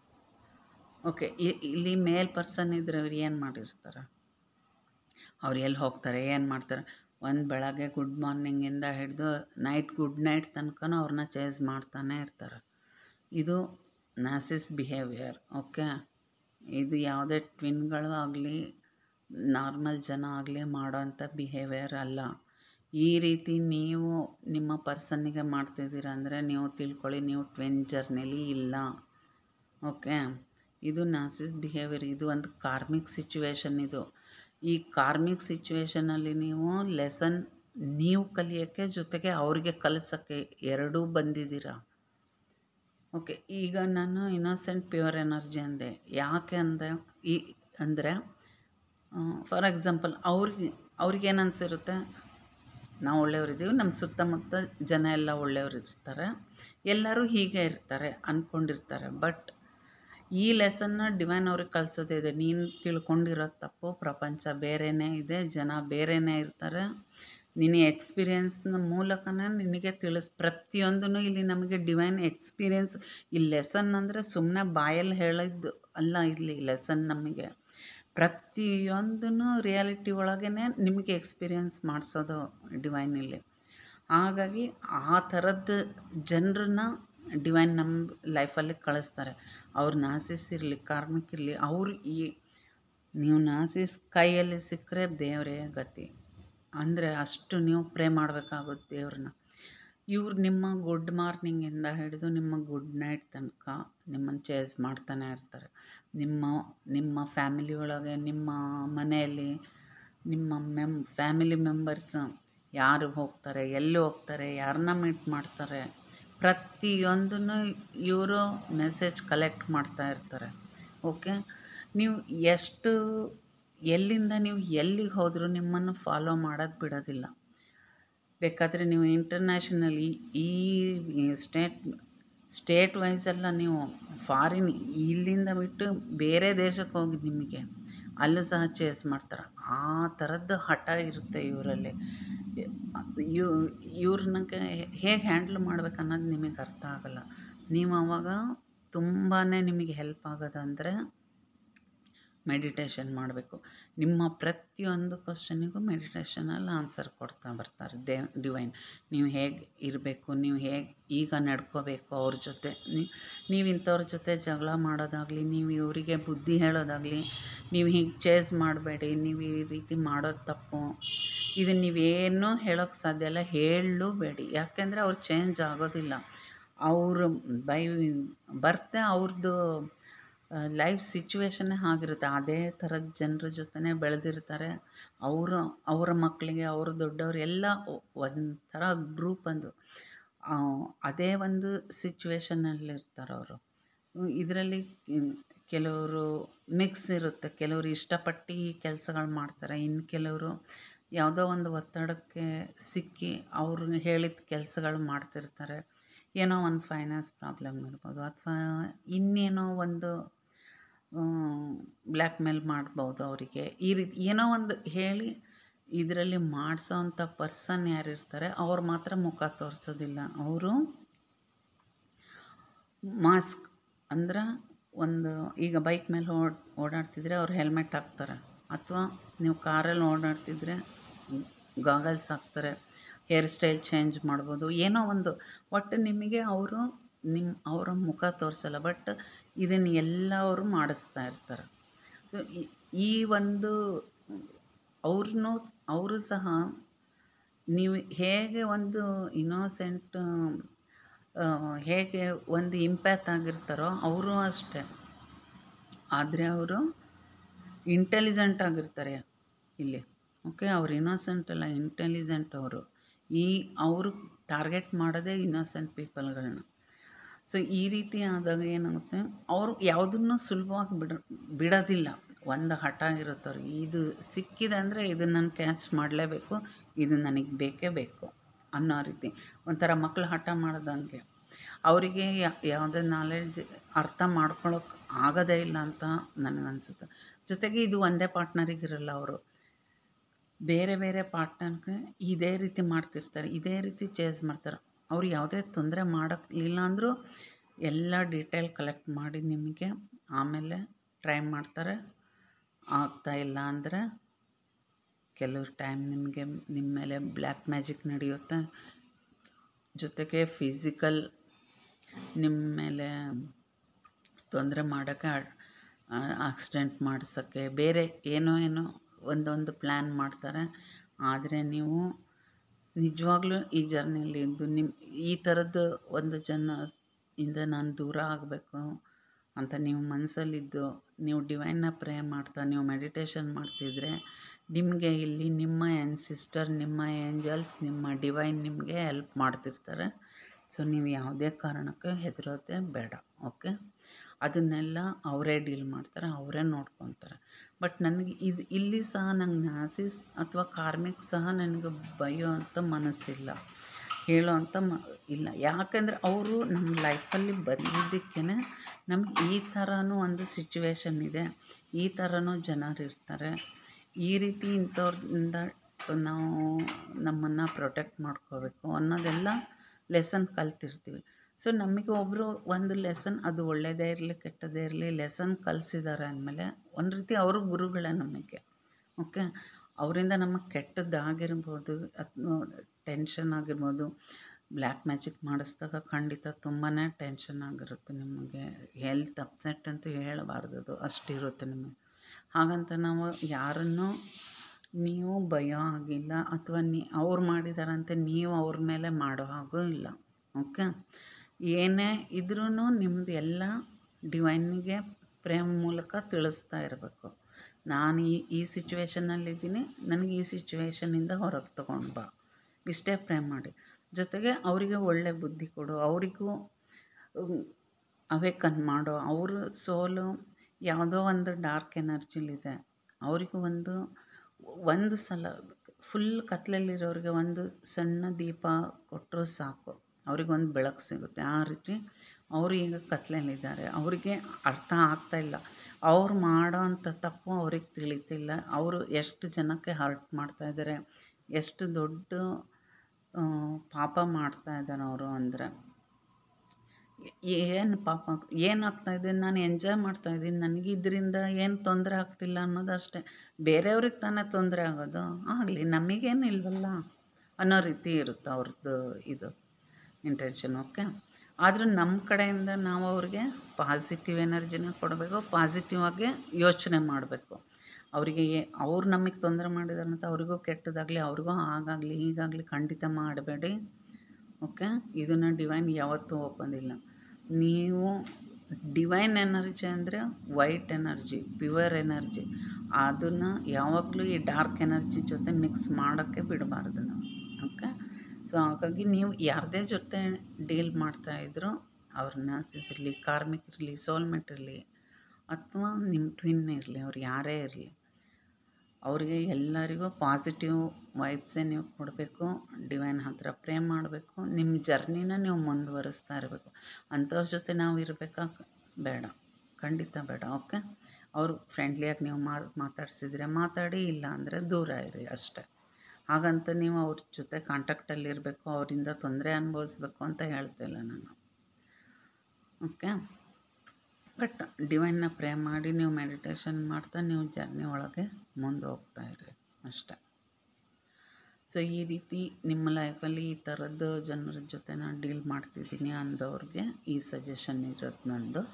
[SPEAKER 1] ಓಕೆ ಇಲ್ಲಿ ಮೇಲ್ ಪರ್ಸನ್ ಇದ್ರೆ ಅವ್ರು ಏನು ಮಾಡಿರ್ತಾರೆ ಅವ್ರು ಎಲ್ಲಿ ಹೋಗ್ತಾರೆ ಏನು ಮಾಡ್ತಾರೆ ಒಂದು ಬೆಳಗ್ಗೆ ಗುಡ್ ಮಾರ್ನಿಂಗಿಂದ ಹಿಡಿದು ನೈಟ್ ಗುಡ್ ನೈಟ್ ತನಕನೂ ಅವ್ರನ್ನ ಚೇಸ್ ಮಾಡ್ತಾನೆ ಇರ್ತಾರೆ ಇದು ನಾಸಿಸ್ ಬಿಹೇವಿಯರ್ ಓಕೆ ಇದು ಯಾವುದೇ ಟ್ವಿನ್ಗಳು ಆಗಲಿ ನಾರ್ಮಲ್ ಜನ ಆಗಲಿ ಮಾಡೋವಂಥ ಬಿಹೇವಿಯರ್ ಅಲ್ಲ ಈ ರೀತಿ ನೀವು ನಿಮ್ಮ ಪರ್ಸನ್ನಿಗೆ ಮಾಡ್ತಿದ್ದೀರ ಅಂದರೆ ನೀವು ತಿಳ್ಕೊಳ್ಳಿ ನೀವು ಟ್ವಿನ್ ಜರ್ನಿಲಿ ಇಲ್ಲ ಓಕೆ ಇದು ನಾಸಿಸ್ ಬಿಹೇವಿಯರ್ ಇದು ಒಂದು ಕಾರ್ಮಿಕ್ ಸಿಚುವೇಶನ್ ಇದು ಈ ಕಾರ್ಮಿಕ್ ಸಿಚುವೇಶನಲ್ಲಿ ನೀವು ಲೆಸನ್ ನೀವು ಕಲಿಯೋಕ್ಕೆ ಜೊತೆಗೆ ಅವ್ರಿಗೆ ಕಲಿಸೋಕ್ಕೆ ಎರಡೂ ಬಂದಿದ್ದೀರಾ ಓಕೆ ಈಗ ನಾನು ಇನ್ನೋಸೆಂಟ್ ಪ್ಯೂರ್ ಎನರ್ಜಿ ಅಂದೆ ಯಾಕೆ ಅಂದೆ ಈ ಅಂದರೆ ಫಾರ್ ಎಕ್ಸಾಂಪಲ್ ಅವ್ರಿಗೆ ಅವ್ರಿಗೇನು ಅನಿಸಿರುತ್ತೆ ನಾವು ಒಳ್ಳೆಯವರಿದ್ದೀವಿ ನಮ್ಮ ಸುತ್ತಮುತ್ತ ಜನ ಎಲ್ಲ ಒಳ್ಳೆಯವರು ಇರ್ತಾರೆ ಎಲ್ಲರೂ ಹೀಗೆ ಇರ್ತಾರೆ ಅಂದ್ಕೊಂಡಿರ್ತಾರೆ ಬಟ್ ಈ ಲೆಸನ್ನ ಡಿವೈನ್ ಅವ್ರಿಗೆ ಕಲಿಸೋದೇ ಇದೆ ನೀನು ತಿಳ್ಕೊಂಡಿರೋ ತಪ್ಪು ಪ್ರಪಂಚ ಬೇರೆಯೇ ಇದೆ ಜನ ಬೇರೆಯೇ ಇರ್ತಾರೆ ನಿನ್ನ ಎಕ್ಸ್ಪೀರಿಯೆನ್ಸ್ನ ಮೂಲಕನೇ ನಿನಗೆ ತಿಳಿಸ್ ಪ್ರತಿಯೊಂದೂ ಇಲ್ಲಿ ನಮಗೆ ಡಿವೈನ್ ಎಕ್ಸ್ಪೀರಿಯೆನ್ಸ್ ಈ ಲೆಸನ್ ಅಂದರೆ ಸುಮ್ಮನೆ ಬಾಯಲ್ಲಿ ಹೇಳಿದ್ದು ಅಲ್ಲ ಇಲ್ಲಿ ಲೆಸನ್ ನಮಗೆ ಪ್ರತಿಯೊಂದೂ ರಿಯಾಲಿಟಿ ಒಳಗೇ ನಿಮಗೆ ಎಕ್ಸ್ಪೀರಿಯೆನ್ಸ್ ಮಾಡಿಸೋದು ಡಿವೈನ್ ಇಲ್ಲಿ ಹಾಗಾಗಿ ಆ ಥರದ್ದು ಜನರನ್ನ ಡಿವೈನ್ ನಮ್ಮ ಲೈಫಲ್ಲಿ ಕಳಿಸ್ತಾರೆ ಅವ್ರು ನಾಸಿಸ್ ಇರಲಿ ಕಾರ್ಮಿಕ್ ಇರಲಿ ಅವ್ರು ಈ ನೀವು ನಾಸಿಸ್ ಕೈಯಲ್ಲಿ ಸಿಕ್ಕರೆ ದೇವರೇ ಗತಿ ಅಂದರೆ ಅಷ್ಟು ನೀವು ಪ್ರೇ ಮಾಡಬೇಕಾಗುತ್ತೆ ದೇವ್ರನ್ನ ಇವ್ರು ನಿಮ್ಮ ಗುಡ್ ಮಾರ್ನಿಂಗಿಂದ ಹಿಡಿದು ನಿಮ್ಮ ಗುಡ್ ನೈಟ್ ತನಕ ನಿಮ್ಮನ್ನು ಚೇಸ್ ಮಾಡ್ತಾನೆ ಇರ್ತಾರೆ ನಿಮ್ಮ ನಿಮ್ಮ ಫ್ಯಾಮಿಲಿ ಒಳಗೆ ನಿಮ್ಮ ಮನೆಯಲ್ಲಿ ನಿಮ್ಮ ಮೆಮ್ ಫ್ಯಾಮಿಲಿ ಮೆಂಬರ್ಸ್ ಯಾರು ಹೋಗ್ತಾರೆ ಎಲ್ಲಿ ಹೋಗ್ತಾರೆ ಯಾರನ್ನ ಮೀಟ್ ಮಾಡ್ತಾರೆ ಪ್ರತಿಯೊಂದನ್ನು ಇವರು ಮೆಸೇಜ್ ಕಲೆಕ್ಟ್ ಮಾಡ್ತಾ ಇರ್ತಾರೆ ಓಕೆ ನೀವು ಎಷ್ಟು ಎಲ್ಲಿಂದ ನೀವು ಎಲ್ಲಿಗೆ ಹೋದರೂ ನಿಮ್ಮನ್ನು ಫಾಲೋ ಮಾಡೋದು ಬಿಡೋದಿಲ್ಲ ಬೇಕಾದರೆ ನೀವು ಇಂಟರ್ನ್ಯಾಷನಲಿ ಈ ಸ್ಟೇಟ್ ಸ್ಟೇಟ್ ವೈಸೆಲ್ಲ ನೀವು ಫಾರಿನ್ ಇಲ್ಲಿಂದ ಬಿಟ್ಟು ಬೇರೆ ದೇಶಕ್ಕೆ ಹೋಗಿ ನಿಮಗೆ ಅಲ್ಲೂ ಸಹ ಚೇಸ್ ಮಾಡ್ತಾರೆ ಆ ಥರದ್ದು ಹಠ ಇರುತ್ತೆ ಇವರಲ್ಲಿ ಇವ್ ಇವ್ರನ್ನಕ್ಕೆ ಹೇಗೆ ಹ್ಯಾಂಡ್ಲ್ ಮಾಡ್ಬೇಕು ಅನ್ನೋದು ನಿಮಗೆ ಅರ್ಥ ಆಗಲ್ಲ ನೀವು ಅವಾಗ ತುಂಬಾ ನಿಮಗೆ ಹೆಲ್ಪ್ ಆಗೋದಂದರೆ ಮೆಡಿಟೇಷನ್ ಮಾಡಬೇಕು ನಿಮ್ಮ ಪ್ರತಿಯೊಂದು ಕ್ವಶನಿಗೂ ಮೆಡಿಟೇಷನಲ್ಲಿ ಆನ್ಸರ್ ಕೊಡ್ತಾ ಬರ್ತಾರೆ ದೇ ಡಿವೈನ್ ನೀವು ಹೇಗೆ ಇರಬೇಕು ನೀವು ಹೇಗೆ ಈಗ ನಡ್ಕೋಬೇಕು ಅವ್ರ ಜೊತೆ ನೀವು ಇಂಥವ್ರ ಜೊತೆ ಜಗಳ ಮಾಡೋದಾಗಲಿ ನೀವು ಇವರಿಗೆ ಬುದ್ಧಿ ಹೇಳೋದಾಗಲಿ ನೀವು ಹೀಗೆ ಚೇಸ್ ಮಾಡಬೇಡಿ ನೀವು ಈ ರೀತಿ ಮಾಡೋದು ತಪ್ಪು ಇದನ್ನು ನೀವೇನೂ ಹೇಳೋಕ್ಕೆ ಸಾಧ್ಯ ಇಲ್ಲ ಹೇಳಬೇಡಿ ಯಾಕೆಂದರೆ ಅವ್ರು ಚೇಂಜ್ ಆಗೋದಿಲ್ಲ ಅವರು ಬೈ ಬರ್ತೆ ಅವ್ರದ್ದು ಲೈಫ್ ಸಿಚುವೇಶನ್ನೇ ಆಗಿರುತ್ತೆ ಅದೇ ಥರದ ಜನರ ಜೊತೆನೇ ಬೆಳೆದಿರ್ತಾರೆ ಅವರು ಅವರ ಮಕ್ಕಳಿಗೆ ಅವರು ದೊಡ್ಡವರು ಎಲ್ಲ ಒಂಥರ ಗ್ರೂಪ್ ಒಂದು ಆ, ಅದೇ ಒಂದು ಸಿಚುವೇಶನ್ನಲ್ಲಿರ್ತಾರೆ ಅವರು ಇದರಲ್ಲಿ ಕೆಲವರು ಮಿಕ್ಸ್ ಇರುತ್ತೆ ಕೆಲವರು ಇಷ್ಟಪಟ್ಟು ಈ ಕೆಲಸಗಳು ಮಾಡ್ತಾರೆ ಇನ್ನು ಕೆಲವರು ಯಾವುದೋ ಒಂದು ಒತ್ತಡಕ್ಕೆ ಸಿಕ್ಕಿ ಅವರು ಹೇಳಿದ ಕೆಲಸಗಳು ಮಾಡ್ತಿರ್ತಾರೆ ಏನೋ ಒಂದು ಫೈನಾನ್ಸ್ ಪ್ರಾಬ್ಲಮ್ ಇರ್ಬೋದು ಅಥವಾ ಇನ್ನೇನೋ ಒಂದು ಬ್ಲ್ಯಾಕ್ ಮೇಲ್ ಮಾಡ್ಬೋದು ಅವರಿಗೆ ಈ ರೀತಿ ಏನೋ ಒಂದು ಹೇಳಿ ಇದರಲ್ಲಿ ಮಾಡಿಸೋ ಅಂಥ ಪರ್ಸನ್ ಯಾರಿರ್ತಾರೆ ಅವ್ರು ಮಾತ್ರ ಮುಖ ತೋರಿಸೋದಿಲ್ಲ ಅವರು ಮಾಸ್ಕ್ ಅಂದ್ರೆ ಒಂದು ಈಗ ಬೈಕ್ ಮೇಲೆ ಓಡ್ ಓಡಾಡ್ತಿದ್ರೆ ಅವ್ರು ಹೆಲ್ಮೆಟ್ ಹಾಕ್ತಾರೆ ಅಥವಾ ನೀವು ಕಾರಲ್ಲಿ ಓಡಾಡ್ತಿದ್ರೆ ಗಾಗಲ್ಸ್ ಹಾಕ್ತಾರೆ ಹೇರ್ ಸ್ಟೈಲ್ ಚೇಂಜ್ ಮಾಡ್ಬೋದು ಏನೋ ಒಂದು ಒಟ್ಟು ನಿಮಗೆ ಅವರು ನಿಮ್ಮ ಅವರ ಮುಖ ತೋರಿಸಲ್ಲ ಬಟ್ ಇದನ್ನು ಎಲ್ಲವರು ಮಾಡಿಸ್ತಾ ಇರ್ತಾರೆ ಸೊ ಈ- ಈ ಒಂದು ಅವ್ರನ್ನೂ ಅವರು ಸಹ ನೀವು ಹೇಗೆ ಒಂದು ಇನ್ನೋಸೆಂಟ್ ಹೇಗೆ ಒಂದು ಇಂಪ್ಯಾಕ್ಟ್ ಆಗಿರ್ತಾರೋ ಅವರು ಅಷ್ಟೇ ಆದರೆ ಅವರು ಇಂಟೆಲಿಜೆಂಟ್ ಆಗಿರ್ತಾರೆ ಇಲ್ಲಿ ಓಕೆ ಅವ್ರು ಇನ್ನೋಸೆಂಟ್ ಅಲ್ಲ ಇಂಟೆಲಿಜೆಂಟ್ ಅವರು ಈ ಅವರು ಟಾರ್ಗೆಟ್ ಮಾಡೋದೇ ಇನ್ನೋಸೆಂಟ್ ಪೀಪಲ್ಗಳನ್ನ ಸೊ ಈ ರೀತಿ ಆದಾಗ ಏನಾಗುತ್ತೆ ಅವರು ಯಾವುದನ್ನು ಸುಲಭವಾಗಿ ಬಿಡ ಬಿಡೋದಿಲ್ಲ ಒಂದು ಹಠ ಇರುತ್ತೆ ಅವ್ರಿಗೆ ಇದು ಸಿಕ್ಕಿದೆ ಅಂದರೆ ಇದನ್ನು ನಾನು ಕ್ಯಾಚ್ ಮಾಡಲೇಬೇಕು ಇದು ನನಗೆ ಬೇಕೇ ಬೇಕು ಅನ್ನೋ ರೀತಿ ಒಂಥರ ಮಕ್ಕಳು ಹಠ ಮಾಡ್ದಂಗೆ ಅವರಿಗೆ ಯಾವುದೇ ನಾಲೆಡ್ಜ್ ಅರ್ಥ ಮಾಡ್ಕೊಳಕ್ಕೆ ಆಗೋದೇ ಇಲ್ಲ ಅಂತ ನನಗನ್ಸುತ್ತೆ ಜೊತೆಗೆ ಇದು ಒಂದೇ ಪಾರ್ಟ್ನರಿಗಿರಲ್ಲ ಅವರು ಬೇರೆ ಬೇರೆ ಪಾರ್ಟ್ನರ್ಗೆ ಇದೇ ರೀತಿ ಮಾಡ್ತಿರ್ತಾರೆ ಇದೇ ರೀತಿ ಚೇಸ್ ಮಾಡ್ತಾರೆ ಅವ್ರು ಯಾವುದೇ ತೊಂದರೆ ಮಾಡೋಕ್ಕಿಲ್ಲ ಅಂದರೂ ಎಲ್ಲ ಡೀಟೇಲ್ ಕಲೆಕ್ಟ್ ಮಾಡಿ ನಿಮಗೆ ಆಮೇಲೆ ಟ್ರೈ ಮಾಡ್ತಾರೆ ಆಗ್ತಾ ಇಲ್ಲ ಅಂದರೆ ಕೆಲವು ಟೈಮ್ ನಿಮಗೆ ನಿಮ್ಮ ಮೇಲೆ ಬ್ಲ್ಯಾಕ್ ಮ್ಯಾಜಿಕ್ ನಡೆಯುತ್ತೆ ಜೊತೆಗೆ ಫಿಸಿಕಲ್ ನಿಮ್ಮ ಮೇಲೆ ತೊಂದರೆ ಮಾಡೋಕ್ಕೆ ಆಕ್ಸಿಡೆಂಟ್ ಮಾಡ್ಸೋಕ್ಕೆ ಬೇರೆ ಏನೋ ಏನೋ ಒಂದೊಂದು ಪ್ಲ್ಯಾನ್ ಮಾಡ್ತಾರೆ ಆದರೆ ನೀವು ನಿಜವಾಗ್ಲೂ ಈ ಜರ್ನಿಯಲ್ಲಿ ಇದ್ದು ನಿಮ್ಮ ಈ ಥರದ್ದು ಒಂದು ಜನ ಇಂದ ನಾನು ದೂರ ಆಗಬೇಕು ಅಂತ ನೀವು ಮನಸ್ಸಲ್ಲಿದ್ದು ನೀವು ಡಿವೈನ್ನ ಪ್ರೇ ಮಾಡ್ತಾ ನೀವು ಮೆಡಿಟೇಷನ್ ಮಾಡ್ತಿದ್ರೆ ನಿಮಗೆ ಇಲ್ಲಿ ನಿಮ್ಮ ಎನ್ ಸಿಸ್ಟರ್ ನಿಮ್ಮ ಏಂಜಲ್ಸ್ ನಿಮ್ಮ ಡಿವೈನ್ ನಿಮಗೆ ಹೆಲ್ಪ್ ಮಾಡ್ತಿರ್ತಾರೆ ಸೊ ನೀವು ಯಾವುದೇ ಕಾರಣಕ್ಕೆ ಹೆದರೋದೇ ಬೇಡ ಓಕೆ ಅದನ್ನೆಲ್ಲ ಅವರೇ ಡೀಲ್ ಮಾಡ್ತಾರೆ ಅವರೇ ನೋಡ್ಕೊತಾರೆ ಬಟ್ ನನಗೆ ಇದು ಇಲ್ಲಿ ಸಹ ನಂಗೆ ನ್ಯಾಸಿಸ್ ಅಥವಾ ಕಾರ್ಮಿಕ್ ಸಹ ನನಗೆ ಬೈಯೋ ಅಂಥ ಮನಸ್ಸಿಲ್ಲ ಹೇಳೋ ಅಂಥ ಮ ಇಲ್ಲ ಯಾಕೆಂದರೆ ಅವರು ನಮ್ಮ ಲೈಫಲ್ಲಿ ಬಂದಿದ್ದಕ್ಕೇ ನಮ್ಗೆ ಈ ಥರನೂ ಒಂದು ಸಿಚುವೇಶನ್ ಇದೆ ಈ ಥರನೂ ಜನರಿರ್ತಾರೆ ಈ ರೀತಿ ಇಂಥವ್ರಿಂದ ನಾವು ನಮ್ಮನ್ನು ಪ್ರೊಟೆಕ್ಟ್ ಮಾಡ್ಕೋಬೇಕು ಅನ್ನೋದೆಲ್ಲ ಲೆಸನ್ ಕಲ್ತಿರ್ತೀವಿ ಸೊ ನಮಗೆ ಒಬ್ಬರು ಒಂದು ಲೆಸನ್ ಅದು ಒಳ್ಳೆಯದೇ ಇರಲಿ ಕೆಟ್ಟದೇ ಇರಲಿ ಲೆಸನ್ ಕಲಿಸಿದ್ದಾರೆ ಅಂದಮೇಲೆ ಒಂದು ರೀತಿ ಅವರು ಗುರುಗಳೇ ನಮಗೆ ಓಕೆ ಅವರಿಂದ ನಮಗೆ ಕೆಟ್ಟದ್ದಾಗಿರ್ಬೋದು ಅಥವಾ ಟೆನ್ಷನ್ ಆಗಿರ್ಬೋದು ಬ್ಲ್ಯಾಕ್ ಮ್ಯಾಜಿಕ್ ಮಾಡಿಸಿದಾಗ ಖಂಡಿತ ತುಂಬಾ ಟೆನ್ಷನ್ ಆಗಿರುತ್ತೆ ನಿಮಗೆ ಹೆಲ್ತ್ ಅಪ್ಸೆಟ್ ಅಂತೂ ಹೇಳಬಾರ್ದು ಅದು ಅಷ್ಟಿರುತ್ತೆ ನಿಮಗೆ ಹಾಗಂತ ನಾವು ಯಾರನ್ನೂ ನೀವು ಭಯ ಆಗಿಲ್ಲ ಅಥವಾ ನೀ ಅವ್ರು ಮಾಡಿದಾರಂತೆ ನೀವು ಅವ್ರ ಮೇಲೆ ಮಾಡೋ ಹಾಗೂ ಇಲ್ಲ ಓಕೆ ಏನೇ ಇದ್ರೂ ನಿಮ್ಮದು ಎಲ್ಲ ಡಿವೈನಿಗೆ ಪ್ರೇಮ ಮೂಲಕ ತಿಳಿಸ್ತಾ ಇರಬೇಕು ನಾನು ಈ ಈ ಸಿಚುವೇಶನ್ನಲ್ಲಿದ್ದೀನಿ ನನಗೆ ಈ ಸಿಚುವೇಶನ್ನಿಂದ ಹೊರಗೆ ತೊಗೊಂಡು ಬಾ ಇಷ್ಟೇ ಪ್ರೇಮ್ ಮಾಡಿ ಜೊತೆಗೆ ಅವರಿಗೆ ಒಳ್ಳೆ ಬುದ್ಧಿ ಕೊಡು ಅವರಿಗೂ ಅವೇಕನ್ ಮಾಡೋ ಅವರು ಸೋಲು ಯಾವುದೋ ಒಂದು ಡಾರ್ಕ್ ಎನರ್ಜಿಲಿದೆ ಅವರಿಗೂ ಒಂದು ಒಂದು ಸಲ ಫುಲ್ ಕತ್ಲಲ್ಲಿರೋರಿಗೆ ಒಂದು ಸಣ್ಣ ದೀಪ ಕೊಟ್ಟರು ಸಾಕು ಅವ್ರಿಗೊಂದು ಬೆಳಕು ಸಿಗುತ್ತೆ ಆ ರೀತಿ ಅವರು ಈಗ ಕತ್ಲಲ್ಲಿದ್ದಾರೆ ಅವರಿಗೆ ಅರ್ಥ ಆಗ್ತಾ ಇಲ್ಲ ಅವ್ರು ಮಾಡೋ ಅಂಥ ತಪ್ಪು ಅವ್ರಿಗೆ ತಿಳಿತಿಲ್ಲ ಅವರು ಎಷ್ಟು ಜನಕ್ಕೆ ಹರ್ಟ್ ಮಾಡ್ತಾ ಇದ್ದಾರೆ ಎಷ್ಟು ದೊಡ್ಡ ಆ, ಪಾಪ ಮಾಡ್ತಾ ಇದ್ದಾರೆ ಅವರು ಅಂದರೆ ಏನು ಪಾಪ ಏನು ಆಗ್ತಾಯಿದೆ ನಾನು ಎಂಜಾಯ್ ಮಾಡ್ತಾಯಿದ್ದೀನಿ ನನಗೆ ಇದರಿಂದ ಏನು ತೊಂದರೆ ಆಗ್ತಿಲ್ಲ ಅನ್ನೋದು ಅಷ್ಟೇ ಬೇರೆಯವ್ರಿಗೆ ತಾನೇ ತೊಂದರೆ ಆಗೋದು ಆಗಲಿ ನಮಗೇನು ಇಲ್ವಲ್ಲ ಅನ್ನೋ ರೀತಿ ಇರುತ್ತೆ ಅವ್ರದ್ದು ಇದು ಇಂಟೆನ್ಷನ್ ಓಕೆ ಆದರೂ ನಮ್ಮ ಕಡೆಯಿಂದ ನಾವು ಅವ್ರಿಗೆ ಪಾಸಿಟಿವ್ ಎನರ್ಜಿನ ಕೊಡಬೇಕು ಪಾಸಿಟಿವ್ ಆಗಿ ಯೋಚನೆ ಮಾಡಬೇಕು ಅವರಿಗೆ ಅವ್ರು ನಮಗೆ ತೊಂದರೆ ಮಾಡಿದಾರೆ ಅಂತ ಅವ್ರಿಗೂ ಕೆಟ್ಟದಾಗಲಿ ಅವ್ರಿಗೂ ಹಾಗಾಗಲಿ ಹೀಗಾಗಲಿ ಖಂಡಿತ ಮಾಡಬೇಡಿ ಓಕೆ ಇದನ್ನು ಡಿವೈನ್ ಯಾವತ್ತೂ ಒಪ್ಪೋದಿಲ್ಲ ನೀವು ಡಿವೈನ್ ಎನರ್ಜಿ ಅಂದರೆ ವೈಟ್ ಎನರ್ಜಿ ಪ್ಯೂರ್ ಎನರ್ಜಿ ಅದನ್ನು ಯಾವಾಗಲೂ ಈ ಡಾರ್ಕ್ ಎನರ್ಜಿ ಜೊತೆ ಮಿಕ್ಸ್ ಮಾಡೋಕ್ಕೆ ಬಿಡಬಾರ್ದು ನಾವು ಓಕೆ ಸೊ ಹಾಗಾಗಿ ನೀವು ಯಾರದೇ ಜೊತೆ ಡೀಲ್ ಮಾಡ್ತಾಯಿದ್ರು ಅವ್ರ ನರ್ಸಸ್ ಇರಲಿ ಕಾರ್ಮಿಕ್ ಇರಲಿ ಸೋಲ್ಮೆಟ್ ಇರಲಿ ಅಥವಾ ನಿಮ್ಮ ಟ್ವಿನ್ ಇರಲಿ ಅವ್ರು ಯಾರೇ ಇರಲಿ ಅವರಿಗೆ ಎಲ್ಲರಿಗೂ ಪಾಸಿಟಿವ್ ವೈಬ್ಸೇ ನೀವು ಕೊಡಬೇಕು ಡಿವೈನ್ ಹತ್ರ ಪ್ರೇ ಮಾಡಬೇಕು ನಿಮ್ಮ ಜರ್ನಿನ ನೀವು ಮುಂದುವರಿಸ್ತಾ ಇರಬೇಕು ಅಂಥವ್ರ ಜೊತೆ ನಾವು ಇರಬೇಕಾ ಬೇಡ ಖಂಡಿತ ಬೇಡ ಓಕೆ ಅವರು ಫ್ರೆಂಡ್ಲಿಯಾಗಿ ನೀವು ಮಾ ಮಾತಾಡ್ಸಿದ್ರೆ ಮಾತಾಡಿ ಇಲ್ಲ ಅಂದರೆ ದೂರ ಇರಿ ಅಷ್ಟೇ ಹಾಗಂತ ನೀವು ಅವ್ರ ಜೊತೆ ಕಾಂಟ್ಯಾಕ್ಟಲ್ಲಿ ಇರಬೇಕು ಅವರಿಂದ ತೊಂದರೆ ಅನುಭವಿಸ್ಬೇಕು ಅಂತ ಹೇಳ್ತಿಲ್ಲ ನಾನು ಓಕೆ ಬಟ್ ಡಿವೈನ್ನ ಪ್ರೇ ಮಾಡಿ ನೀವು ಮೆಡಿಟೇಷನ್ ಮಾಡ್ತಾ ನೀವು ಜರ್ನಿ ಒಳಗೆ ಮುಂದೆ ಹೋಗ್ತಾ ಇರಿ ಅಷ್ಟೆ ಸೊ ಈ ರೀತಿ ನಿಮ್ಮ ಲೈಫಲ್ಲಿ ಈ ಥರದ್ದು ಜನರ ಜೊತೆ ನಾನು ಡೀಲ್ ಮಾಡ್ತಿದ್ದೀನಿ ಅಂದವ್ರಿಗೆ ಈ ಸಜೆಷನ್ ಇರೋದು ನಂದು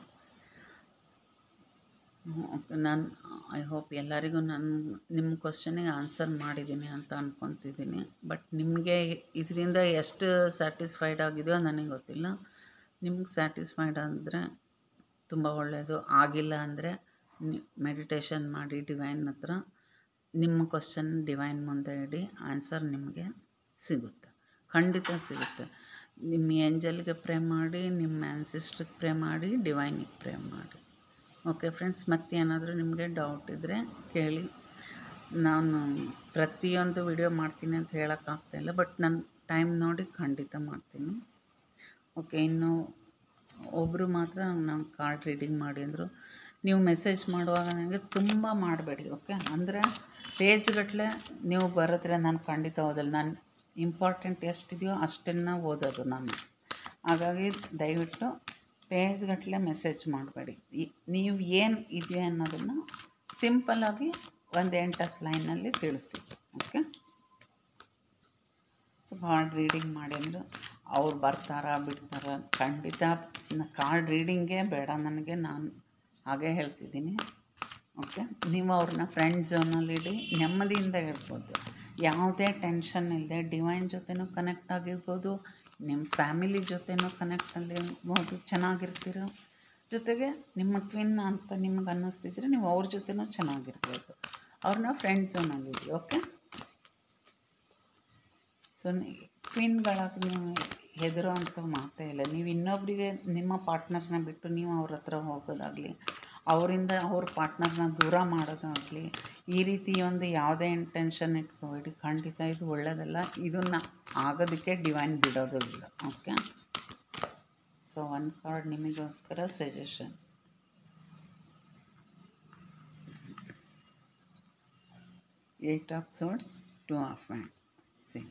[SPEAKER 1] ನಾನು ಐ ಹೋಪ್ ಎಲ್ಲರಿಗೂ ನಾನು ನಿಮ್ಮ ಕ್ವಶನಿಗೆ ಆನ್ಸರ್ ಮಾಡಿದ್ದೀನಿ ಅಂತ ಅಂದ್ಕೊತಿದ್ದೀನಿ ಬಟ್ ನಿಮಗೆ ಇದರಿಂದ ಎಷ್ಟು ಸ್ಯಾಟಿಸ್ಫೈಡ್ ಆಗಿದೆಯೋ ನನಗೆ ಗೊತ್ತಿಲ್ಲ ನಿಮ್ಗೆ ಸ್ಯಾಟಿಸ್ಫೈಡ್ ಅಂದರೆ ತುಂಬ ಒಳ್ಳೆಯದು ಆಗಿಲ್ಲ ಅಂದರೆ ಮೆಡಿಟೇಷನ್ ಮಾಡಿ ಡಿವೈನ್ ಹತ್ರ ನಿಮ್ಮ ಕ್ವಶನ್ ಡಿವೈನ್ ಮುಂದೆ ಇಡಿ ಆನ್ಸರ್ ನಿಮಗೆ ಸಿಗುತ್ತೆ ಖಂಡಿತ ಸಿಗುತ್ತೆ ನಿಮ್ಮ ಏಂಜಲ್ಗೆ ಪ್ರೇ ಮಾಡಿ ನಿಮ್ಮ ಆ್ಯನ್ಸಿಸ್ಟ್ರಿಗೆ ಪ್ರೇ ಮಾಡಿ ಡಿವೈನಿಗೆ ಪ್ರೇ ಮಾಡಿ ಓಕೆ ಫ್ರೆಂಡ್ಸ್ ಮತ್ತೇನಾದರೂ ನಿಮಗೆ ಡೌಟ್ ಇದ್ದರೆ ಕೇಳಿ ನಾನು ಪ್ರತಿಯೊಂದು ವಿಡಿಯೋ ಮಾಡ್ತೀನಿ ಅಂತ ಹೇಳೋಕ್ಕಾಗ್ತಾಯಿಲ್ಲ ಬಟ್ ನಾನು ಟೈಮ್ ನೋಡಿ ಖಂಡಿತ ಮಾಡ್ತೀನಿ ಓಕೆ ಇನ್ನು ಒಬ್ಬರು ಮಾತ್ರ ನಾನು ಕಾರ್ಡ್ ರೀಡಿಂಗ್ ಮಾಡಿ ಅಂದರು ನೀವು ಮೆಸೇಜ್ ಮಾಡುವಾಗ ನನಗೆ ತುಂಬ ಮಾಡಬೇಡಿ ಓಕೆ ಅಂದರೆ ಪೇಜ್ಗಟ್ಟಲೆ ನೀವು ಬರೆದ್ರೆ ನಾನು ಖಂಡಿತ ಓದಲ್ಲ ನಾನು ಇಂಪಾರ್ಟೆಂಟ್ ಎಷ್ಟಿದೆಯೋ ಅಷ್ಟನ್ನು ಓದೋದು ನಾನು ಹಾಗಾಗಿ ದಯವಿಟ್ಟು ಪೇಜ್ಗಟ್ಟಲೆ ಮೆಸೇಜ್ ಮಾಡಬೇಡಿ ನೀವು ಏನು ಇದೆಯೋ ಅನ್ನೋದನ್ನು ಸಿಂಪಲ್ಲಾಗಿ ಒಂದು ಎಂಟು ಹತ್ತು ಲೈನಲ್ಲಿ ತಿಳಿಸಿ ಓಕೆ ಸೊ ಕಾರ್ಡ್ ರೀಡಿಂಗ್ ಮಾಡಿ ಅಂದರು ಅವ್ರು ಬರ್ತಾರಾ ಬಿಡ್ತಾರ ಖಂಡಿತ ಕಾರ್ಡ್ ರೀಡಿಂಗೇ ಬೇಡ ನನಗೆ ನಾನು ಹಾಗೆ ಹೇಳ್ತಿದ್ದೀನಿ ಓಕೆ ನೀವು ಅವ್ರನ್ನ ಫ್ರೆಂಡ್ ಝೋನಲ್ಲಿ ಇಡಿ ನೆಮ್ಮದಿಯಿಂದ ಇರ್ಬೋದು ಯಾವುದೇ ಟೆನ್ಷನ್ ಇಲ್ಲದೆ ಡಿವೈನ್ ಜೊತೆನೂ ಕನೆಕ್ಟ್ ಆಗಿರ್ಬೋದು ನಿಮ್ಮ ಫ್ಯಾಮಿಲಿ ಜೊತೆನೂ ಕನೆಕ್ಟಲ್ಲಿ ಇರ್ಬೋದು ಚೆನ್ನಾಗಿರ್ತೀರೋ ಜೊತೆಗೆ ನಿಮ್ಮ ಟ್ವಿನ್ ಅಂತ ನಿಮ್ಗೆ ಅನ್ನಿಸ್ತಿದ್ರೆ ನೀವು ಅವ್ರ ಜೊತೆನೂ ಚೆನ್ನಾಗಿರ್ಬೋದು ಅವ್ರನ್ನ ಫ್ರೆಂಡ್ ಝೋನಲ್ಲಿಡಿ ಓಕೆ ಸೊ ಟ್ವಿನ್ಗಳಾಗಿ ನೀವು ಹೆದರೋ ಅಂಥ ಮಾತೇ ಇಲ್ಲ ನೀವು ಇನ್ನೊಬ್ಬರಿಗೆ ನಿಮ್ಮ ಪಾರ್ಟ್ನರ್ನ ಬಿಟ್ಟು ನೀವು ಅವ್ರ ಹತ್ರ ಹೋಗೋದಾಗಲಿ ಅವರಿಂದ ಅವ್ರ ಪಾರ್ಟ್ನರ್ನ ದೂರ ಮಾಡೋದಾಗಲಿ ಈ ರೀತಿ ಒಂದು ಯಾವುದೇ ಇಂಟೆನ್ಷನ್ ಇಟ್ಕೋಬೇಡಿ ಖಂಡಿತ ಇದು ಒಳ್ಳೆಯದಲ್ಲ ಇದನ್ನು ಆಗೋದಕ್ಕೆ ಡಿವೈನ್ ಬಿಡೋದು ಇಲ್ಲ ಓಕೆ ಸೊ ಒನ್ ಕಾರ್ಡ್ ನಿಮಗೋಸ್ಕರ suggestion eight of swords two of hands see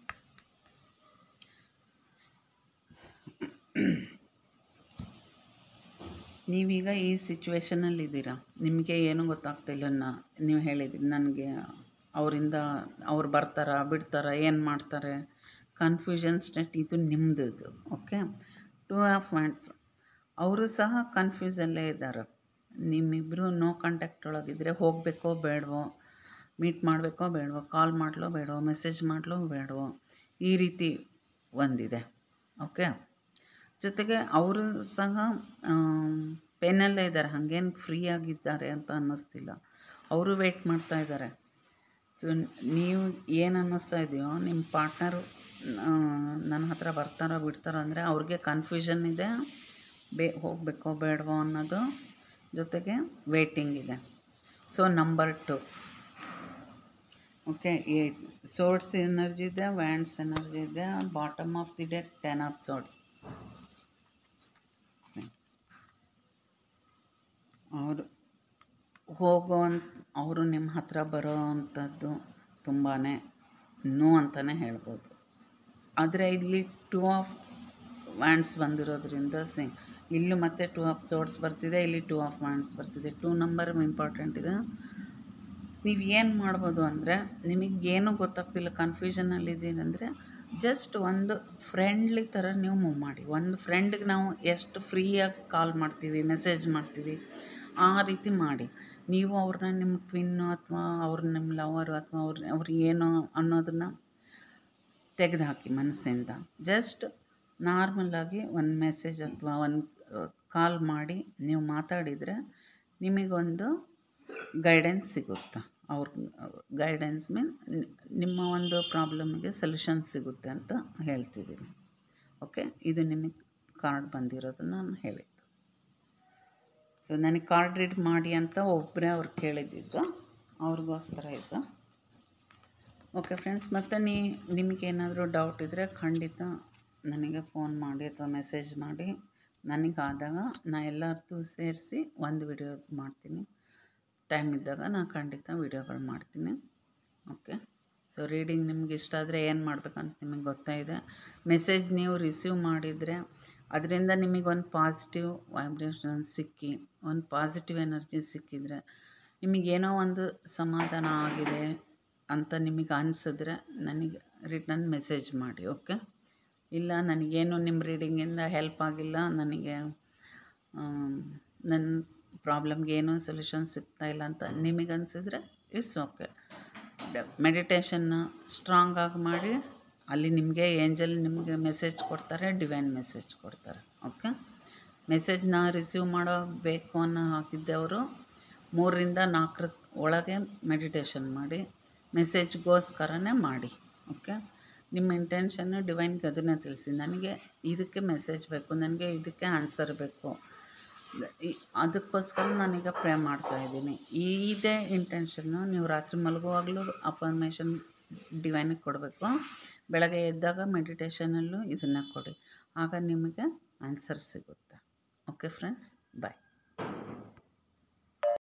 [SPEAKER 1] ನೀವೀಗ ಈ ಸಿಚುವೇಶನಲ್ಲಿ ಇದ್ದೀರಾ ನಿಮಗೆ ಏನೂ ಗೊತ್ತಾಗ್ತಿಲ್ಲ ನಾ ನೀವು ಹೇಳಿದ್ರಿ ನನಗೆ ಅವರಿಂದ ಅವ್ರು ಬರ್ತಾರಾ ಬಿಡ್ತಾರಾ ಏನು ಮಾಡ್ತಾರೆ ಕನ್ಫ್ಯೂಷನ್ ಸ್ಟೇಟ್ ಇದು ನಿಮ್ಮದು ಇದು ಓಕೆ ಟೂ ಆಫ್ ಹ್ಯಾಂಡ್ಸ್ ಅವರು ಸಹ ಕನ್ಫ್ಯೂಸಲ್ಲೇ ಇದ್ದಾರೆ ನಿಮ್ಮಿಬ್ಬರು ನೋ ಕಾಂಟ್ಯಾಕ್ಟ್ ಒಳಗಿದ್ರೆ ಹೋಗಬೇಕೋ ಬೇಡವೋ ಮೀಟ್ ಮಾಡಬೇಕೋ ಬೇಡವೋ ಕಾಲ್ ಮಾಡಲೋ ಬೇಡವೋ ಮೆಸೇಜ್ ಮಾಡಲೋ ಬೇಡವೋ ಈ ರೀತಿ ಒಂದಿದೆ ಓಕೆ ಜೊತೆಗೆ ಅವರು ಸಹ ಪೆನ್ನಲ್ಲೇ ಇದ್ದಾರೆ ಹಾಗೇನು ಫ್ರೀ ಆಗಿದ್ದಾರೆ ಅಂತ ಅನ್ನಿಸ್ತಿಲ್ಲ ಅವರು ವೆಯ್ಟ್ ಮಾಡ್ತಾ ಇದ್ದಾರೆ ಸೊ ನೀವು ಏನು ಅನ್ನಿಸ್ತಾ ಇದೆಯೋ ನಿಮ್ಮ ಪಾರ್ಟ್ನರು ನನ್ನ ಹತ್ರ ಬರ್ತಾರೋ ಬಿಡ್ತಾರೋ ಅಂದರೆ ಅವ್ರಿಗೆ ಕನ್ಫ್ಯೂಷನ್ ಇದೆ ಬೇ ಹೋಗಬೇಕೋ ಬೇಡವೋ ಅನ್ನೋದು ಜೊತೆಗೆ ವೇಟಿಂಗ್ ಇದೆ so number two okay eight swords energy ಇದೆ ವ್ಯಾಂಡ್ಸ್ ಎನರ್ಜಿ ಇದೆ bottom of the day ten of swords ಅವರು ಹೋಗೋ ಅವರು ನಿಮ್ಮ ಹತ್ರ ಬರೋ ಅಂಥದ್ದು ತುಂಬಾ ನೋ ಅಂತಲೇ ಹೇಳ್ಬೋದು ಆದರೆ ಇಲ್ಲಿ ಟೂ ಆಫ್ ವ್ಯಾಂಡ್ಸ್ ಬಂದಿರೋದ್ರಿಂದ ಸಿ ಇಲ್ಲೂ ಮತ್ತೆ ಟೂ ಆಫ್ ಸೋರ್ಸ್ ಬರ್ತಿದೆ ಇಲ್ಲಿ ಟೂ ಆಫ್ ವ್ಯಾಂಡ್ಸ್ ಬರ್ತಿದೆ ಟೂ ನಂಬರ್ ಇಂಪಾರ್ಟೆಂಟ್ ಇದೆ ನೀವು ಏನು ಮಾಡ್ಬೋದು ಅಂದರೆ ನಿಮಗೆ ಏನೂ ಗೊತ್ತಾಗ್ತಿಲ್ಲ ಕನ್ಫ್ಯೂಷನಲ್ಲಿದ್ದೀರಿ ಅಂದರೆ ಜಸ್ಟ್ ಒಂದು ಫ್ರೆಂಡ್ಲಿ ಥರ ನೀವು ಮೂವ್ ಮಾಡಿ ಒಂದು ಫ್ರೆಂಡ್ಗೆ ನಾವು ಎಷ್ಟು ಫ್ರೀಯಾಗಿ ಕಾಲ್ ಮಾಡ್ತೀವಿ ಮೆಸೇಜ್ ಮಾಡ್ತೀವಿ ಆ ರೀತಿ ಮಾಡಿ ನೀವು ಅವ್ರನ್ನ ನಿಮ್ಮ ಟ್ವಿನ್ನು ಅಥವಾ ಅವ್ರು ನಿಮ್ಮ ಲವರು ಅಥವಾ ಅವ್ರ ಅವ್ರು ಏನು ಅನ್ನೋದನ್ನು ತೆಗೆದುಹಾಕಿ ಮನಸ್ಸಿಂದ ಜಸ್ಟ್ ನಾರ್ಮಲಾಗಿ ಒಂದು ಮೆಸೇಜ್ ಅಥವಾ ಒಂದು ಕಾಲ್ ಮಾಡಿ ನೀವು ಮಾತಾಡಿದರೆ ನಿಮಗೊಂದು ಗೈಡೆನ್ಸ್ ಸಿಗುತ್ತೆ ಅವ್ರ ಗೈಡೆನ್ಸ್ ಮೀನ್ ನಿಮ್ಮ ಒಂದು ಪ್ರಾಬ್ಲಮಿಗೆ ಸೊಲ್ಯೂಷನ್ ಸಿಗುತ್ತೆ ಅಂತ ಹೇಳ್ತಿದ್ದೀನಿ ಓಕೆ ಇದು ನಿಮಗೆ ಕಾರ್ಡ್ ಬಂದಿರೋದು ನಾನು ಹೇಳಿದ್ದು ಸೊ ನನಗೆ ಕಾರ್ಡ್ ರೀಡ್ ಮಾಡಿ ಅಂತ ಒಬ್ಬರೇ ಅವ್ರು ಕೇಳಿದ್ದಿದ್ದು ಅವ್ರಿಗೋಸ್ಕರ ಇದ್ದು ಓಕೆ ಫ್ರೆಂಡ್ಸ್ ಮತ್ತು ನೀ ನಿಮಗೇನಾದರೂ ಡೌಟ್ ಇದ್ದರೆ ಖಂಡಿತ ನನಗೆ ಫೋನ್ ಮಾಡಿ ಅಥವಾ ಮೆಸೇಜ್ ಮಾಡಿ ನನಗಾದಾಗ ನಾ ಎಲ್ಲರದ್ದು ಸೇರಿಸಿ ಒಂದು ವಿಡಿಯೋ ಮಾಡ್ತೀನಿ ಟೈಮ್ ಇದ್ದಾಗ ನಾನು ಖಂಡಿತ ವಿಡಿಯೋಗಳು ಮಾಡ್ತೀನಿ ಓಕೆ ಸೊ ರೀಡಿಂಗ್ ನಿಮ್ಗೆ ಇಷ್ಟ ಆದರೆ ಏನು ಮಾಡ್ಬೇಕಂತ ನಿಮಗೆ ಗೊತ್ತಾಯಿದೆ ಮೆಸೇಜ್ ನೀವು ರಿಸೀವ್ ಮಾಡಿದರೆ ಅದರಿಂದ ನಿಮಗೊಂದು ಪಾಸಿಟಿವ್ ವೈಬ್ರೇಷನ್ ಸಿಕ್ಕಿ ಒಂದು ಪಾಸಿಟಿವ್ ಎನರ್ಜಿ ಸಿಕ್ಕಿದರೆ ನಿಮಗೇನೋ ಒಂದು ಸಮಾಧಾನ ಆಗಿದೆ ಅಂತ ನಿಮಗೆ ಅನಿಸಿದ್ರೆ ನನಗೆ ರಿಟರ್ನ್ ಮೆಸೇಜ್ ಮಾಡಿ ಓಕೆ ಇಲ್ಲ ನನಗೇನು ನಿಮ್ಮ ರೀಡಿಂಗಿಂದ ಹೆಲ್ಪ್ ಆಗಿಲ್ಲ ನನಗೆ ನನ್ನ ಪ್ರಾಬ್ಲಮ್ಗೆ ಏನೂ ಸೊಲ್ಯೂಷನ್ ಸಿಗ್ತಾ ಇಲ್ಲ ಅಂತ ನಿಮಗೆ ಅನಿಸಿದ್ರೆ ಇಟ್ಸ್ ಓಕೆ ಮೆಡಿಟೇಷನ್ನ ಸ್ಟ್ರಾಂಗಾಗಿ ಮಾಡಿ ಅಲ್ಲಿ ನಿಮಗೆ ಏಂಜಲ್ ನಿಮಗೆ ಮೆಸೇಜ್ ಕೊಡ್ತಾರೆ ಡಿವೈನ್ ಮೆಸೇಜ್ ಕೊಡ್ತಾರೆ ಓಕೆ ಮೆಸೇಜ್ನ ರಿಸೀವ್ ಮಾಡಬೇಕು ಅನ್ನೋ ಹಾಕಿದ್ದವರು ಮೂರರಿಂದ ನಾಲ್ಕರ ಒಳಗೆ ಮೆಡಿಟೇಷನ್ ಮಾಡಿ ಮೆಸೇಜ್ಗೋಸ್ಕರನೇ ಮಾಡಿ ಓಕೆ ನಿಮ್ಮ ಇಂಟೆನ್ಷನ್ನು ಡಿವೈನ್ಗೆ ಅದನ್ನೇ ತಿಳಿಸಿ ನನಗೆ ಇದಕ್ಕೆ ಮೆಸೇಜ್ ಬೇಕು ನನಗೆ ಇದಕ್ಕೆ ಆನ್ಸರ್ ಬೇಕು ಈ- ಅದಕ್ಕೋಸ್ಕರ ನಾನೀಗ ಪ್ರೇ ಮಾಡ್ತಾ ಇದ್ದೀನಿ ಇದೇ ಇಂಟೆನ್ಷನ್ನು ನೀವು ರಾತ್ರಿ ಮಲಗುವಾಗಲೂ ಅಫರ್ಮೇಷನ್ ಡಿವೈನಿಗೆ ಕೊಡಬೇಕು ಬೆಳಗ್ಗೆ ಎದ್ದಾಗ ಮೆಡಿಟೇಷನಲ್ಲೂ ಇದನ್ನು ಕೊಡಿ ಆಗ ನಿಮಗೆ ಆನ್ಸರ್ ಸಿಗುತ್ತೆ ಓಕೆ ಫ್ರೆಂಡ್ಸ್ ಬಾಯ್